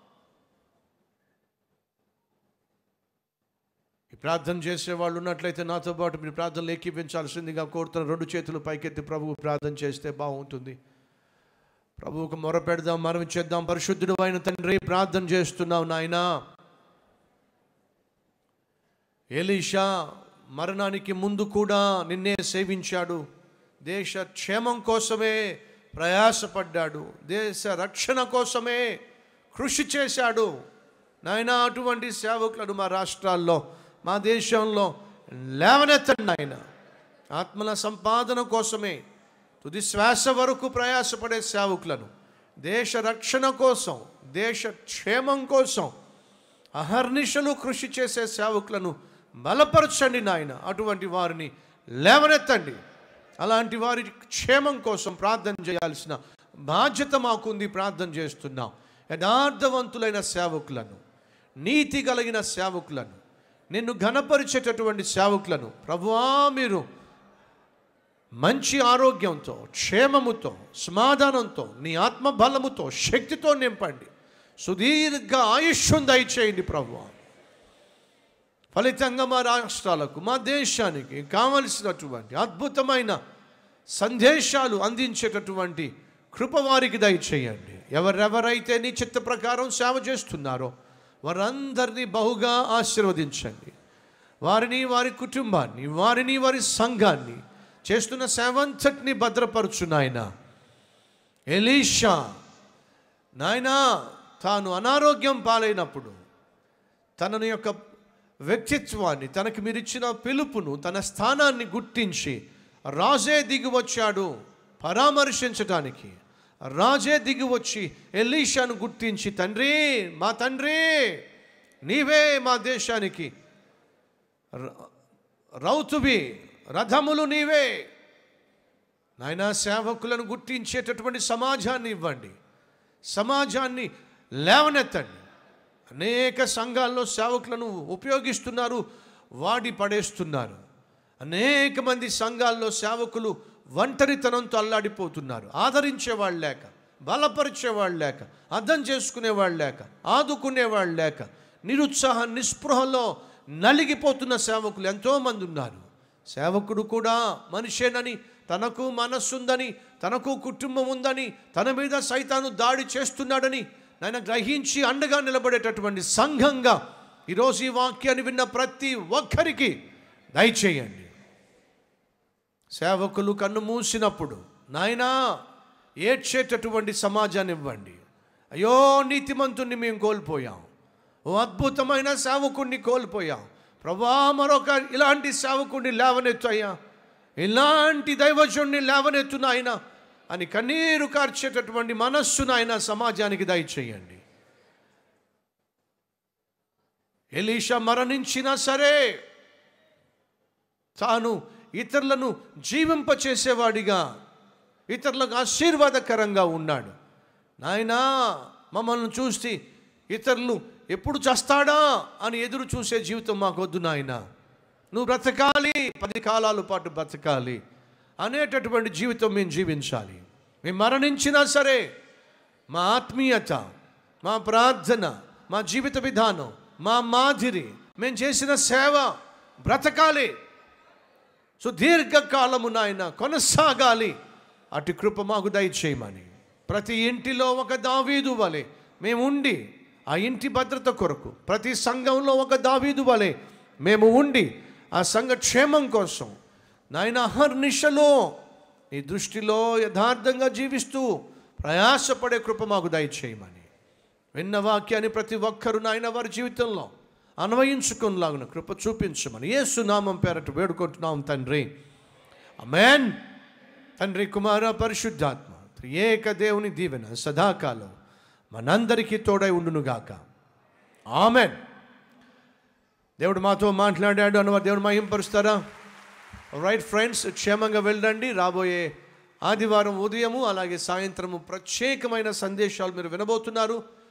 ఈ ప్రార్థన చేసే వాళ్ళు ఉన్నట్లయితే నాతో పాటు మీరు ప్రార్థనలు ఏకీపించాల్సిందిగా కోరుతున్న రెండు చేతులు పైకెత్తి ప్రభువు ప్రార్థన చేస్తే బాగుంటుంది ప్రభువుకు మొర పెడదాం మరవి చేద్దాం పరిశుద్ధుడు అయిన తండ్రి ప్రార్థన చేస్తున్నావు నాయనా ఎలీషా మరణానికి ముందు కూడా నిన్నే సేవించాడు దేశ క్షేమం కోసమే ప్రయాసపడ్డాడు దేశ రక్షణ కోసమే కృషి చేశాడు నాయన అటువంటి సేవకులను మా రాష్ట్రాల్లో మా దేశంలో లేవనెత్తండి నాయన ఆత్మల సంపాదన కోసమే తుది శ్వాస వరకు ప్రయాసపడే సేవకులను దేశ రక్షణ కోసం దేశ క్షేమం కోసం అహర్నిశలు కృషి చేసే సేవకులను బలపరచండి నాయన అటువంటి వారిని లేవనెత్తండి అలాంటి వారి క్షేమం కోసం ప్రార్థన చేయాల్సిన బాధ్యత మాకుంది ప్రార్థన చేస్తున్నాం యథార్థవంతులైన సేవకులను నీతి కలిగిన సేవకులను నిన్ను ఘనపరిచేటటువంటి సేవకులను ప్రభువా మీరు మంచి ఆరోగ్యంతో క్షేమముతో సమాధానంతో నీ ఆత్మ బలముతో శక్తితో నింపండి సుదీర్ఘ ఆయుష్యం దయచేయండి ప్రభు ఫలితంగా మా రాష్ట్రాలకు మా దేశానికి కావలసినటువంటి అద్భుతమైన సందేశాలు అందించేటటువంటి కృప వారికి దయచేయండి ఎవరెవరైతే నీ చిత్త ప్రకారం సేవ చేస్తున్నారో వారందరినీ బహుగా ఆశీర్వదించండి వారిని వారి కుటుంబాన్ని వారిని వారి సంఘాన్ని చేస్తున్న సేవంతటిని భద్రపరచు నాయన ఎలీషా నాయనా తాను అనారోగ్యం పాలైనప్పుడు తనని యొక్క వ్యక్తిత్వాన్ని తనకి మీరిచ్చిన పిలుపును తన స్థానాన్ని గుర్తించి రాజే దిగి వచ్చాడు పరామర్శించటానికి రాజే దిగి వచ్చి ఎలీషాను గుర్తించి తండ్రి మా తండ్రి నీవే మా దేశానికి ర- రౌతువి రథములు నీవే నాయనా సేవకులను గుర్తించేటటువంటి సమాజాన్ని ఇవ్వండి సమాజాన్ని లేవనెత్తండి అనేక సంఘాల్లో సేవకులను ఉపయోగిస్తున్నారు వాడి పడేస్తున్నారు అనేక మంది సంఘాల్లో సేవకులు ఒంటరితనంతో అల్లాడిపోతున్నారు ఆదరించేవాళ్ళు లేక బలపరిచేవాళ్ళు లేక అర్థం చేసుకునేవాళ్ళు లేక ఆదుకునేవాళ్ళు లేక నిరుత్సాహ నిస్పృహలో నలిగిపోతున్న సేవకులు ఎంతోమంది ఉన్నారు సేవకుడు కూడా మనిషేనని తనకు మనస్సుందని తనకు కుటుంబం ఉందని తన మీద సైతాను దాడి చేస్తున్నాడని నాయన గ్రహించి అండగా నిలబడేటటువంటి సంఘంగా ఈరోజు ఈ వాక్యాన్ని విన్న ప్రతి ఒక్కరికి దయచేయండి సేవకులు కన్ను మూసినప్పుడు నాయనా ఏడ్చేటటువంటి సమాజాన్ని ఇవ్వండి అయ్యో నీతిమంతుణ్ణి మేము కోల్పోయాం ఓ అద్భుతమైన సేవకుణ్ణి కోల్పోయాం ప్రభా మరొక ఇలాంటి సేవకుణ్ణి లేవనెత్తు అయ్యా ఇలాంటి దైవజుణ్ణి లేవనెత్తు నాయన అని కన్నీరు కార్చేటటువంటి మనస్సును ఆయన సమాజానికి దయచేయండి ఎలీషా మరణించినా సరే తాను ఇతరులను జీవింపచేసేవాడిగా ఇతరులకు ఆశీర్వాదకరంగా ఉన్నాడు నాయనా మమ్మల్ని చూసి ఇతరులు ఎప్పుడు చస్తాడా అని ఎదురు చూసే జీవితం మాకొద్దు నాయన నువ్వు బ్రతకాలి పది కాలాల పాటు బ్రతకాలి అనేటటువంటి జీవితం మేము జీవించాలి మేము మరణించినా సరే మా ఆత్మీయత మా ప్రార్థన మా జీవిత విధానం మా మాదిరి మేము చేసిన సేవ బ్రతకాలి సుదీర్ఘకాలము నాయన కొనసాగాలి అటు కృప మాకు దయచేయమని ప్రతి ఇంటిలో ఒక దావీదు వలె మేము ఉండి ఆ ఇంటి భద్రత కొరకు ప్రతి సంఘంలో ఒక దావీదు వలె మేము ఉండి ఆ సంఘ క్షేమం కోసం నాయన అహర్నిశలో నీ దృష్టిలో యథార్థంగా జీవిస్తూ ప్రయాసపడే కృప మాకు దయచేయమని విన్న వాక్యాన్ని ప్రతి ఒక్కరు నాయన వారి జీవితంలో అన్వయించుకునిలాగున కృప చూపించమని యేసు నామం పేరట వేడుకుంటున్నాం తండ్రి అమెన్ తండ్రి కుమార పరిశుద్ధాత్మ త్రియేక దేవుని దీవెన సదాకాలం మనందరికీ తోడై ఉండునుగాక ఆమెన్ దేవుడు మాతో మాట్లాడాడు అన్న దేవుడు మహింపరుస్తారా రైట్ ఫ్రెండ్స్ క్షేమంగా వెళ్ళండి రాబోయే ఆదివారం ఉదయము అలాగే సాయంత్రము ప్రత్యేకమైన సందేశాలు మీరు వినబోతున్నారు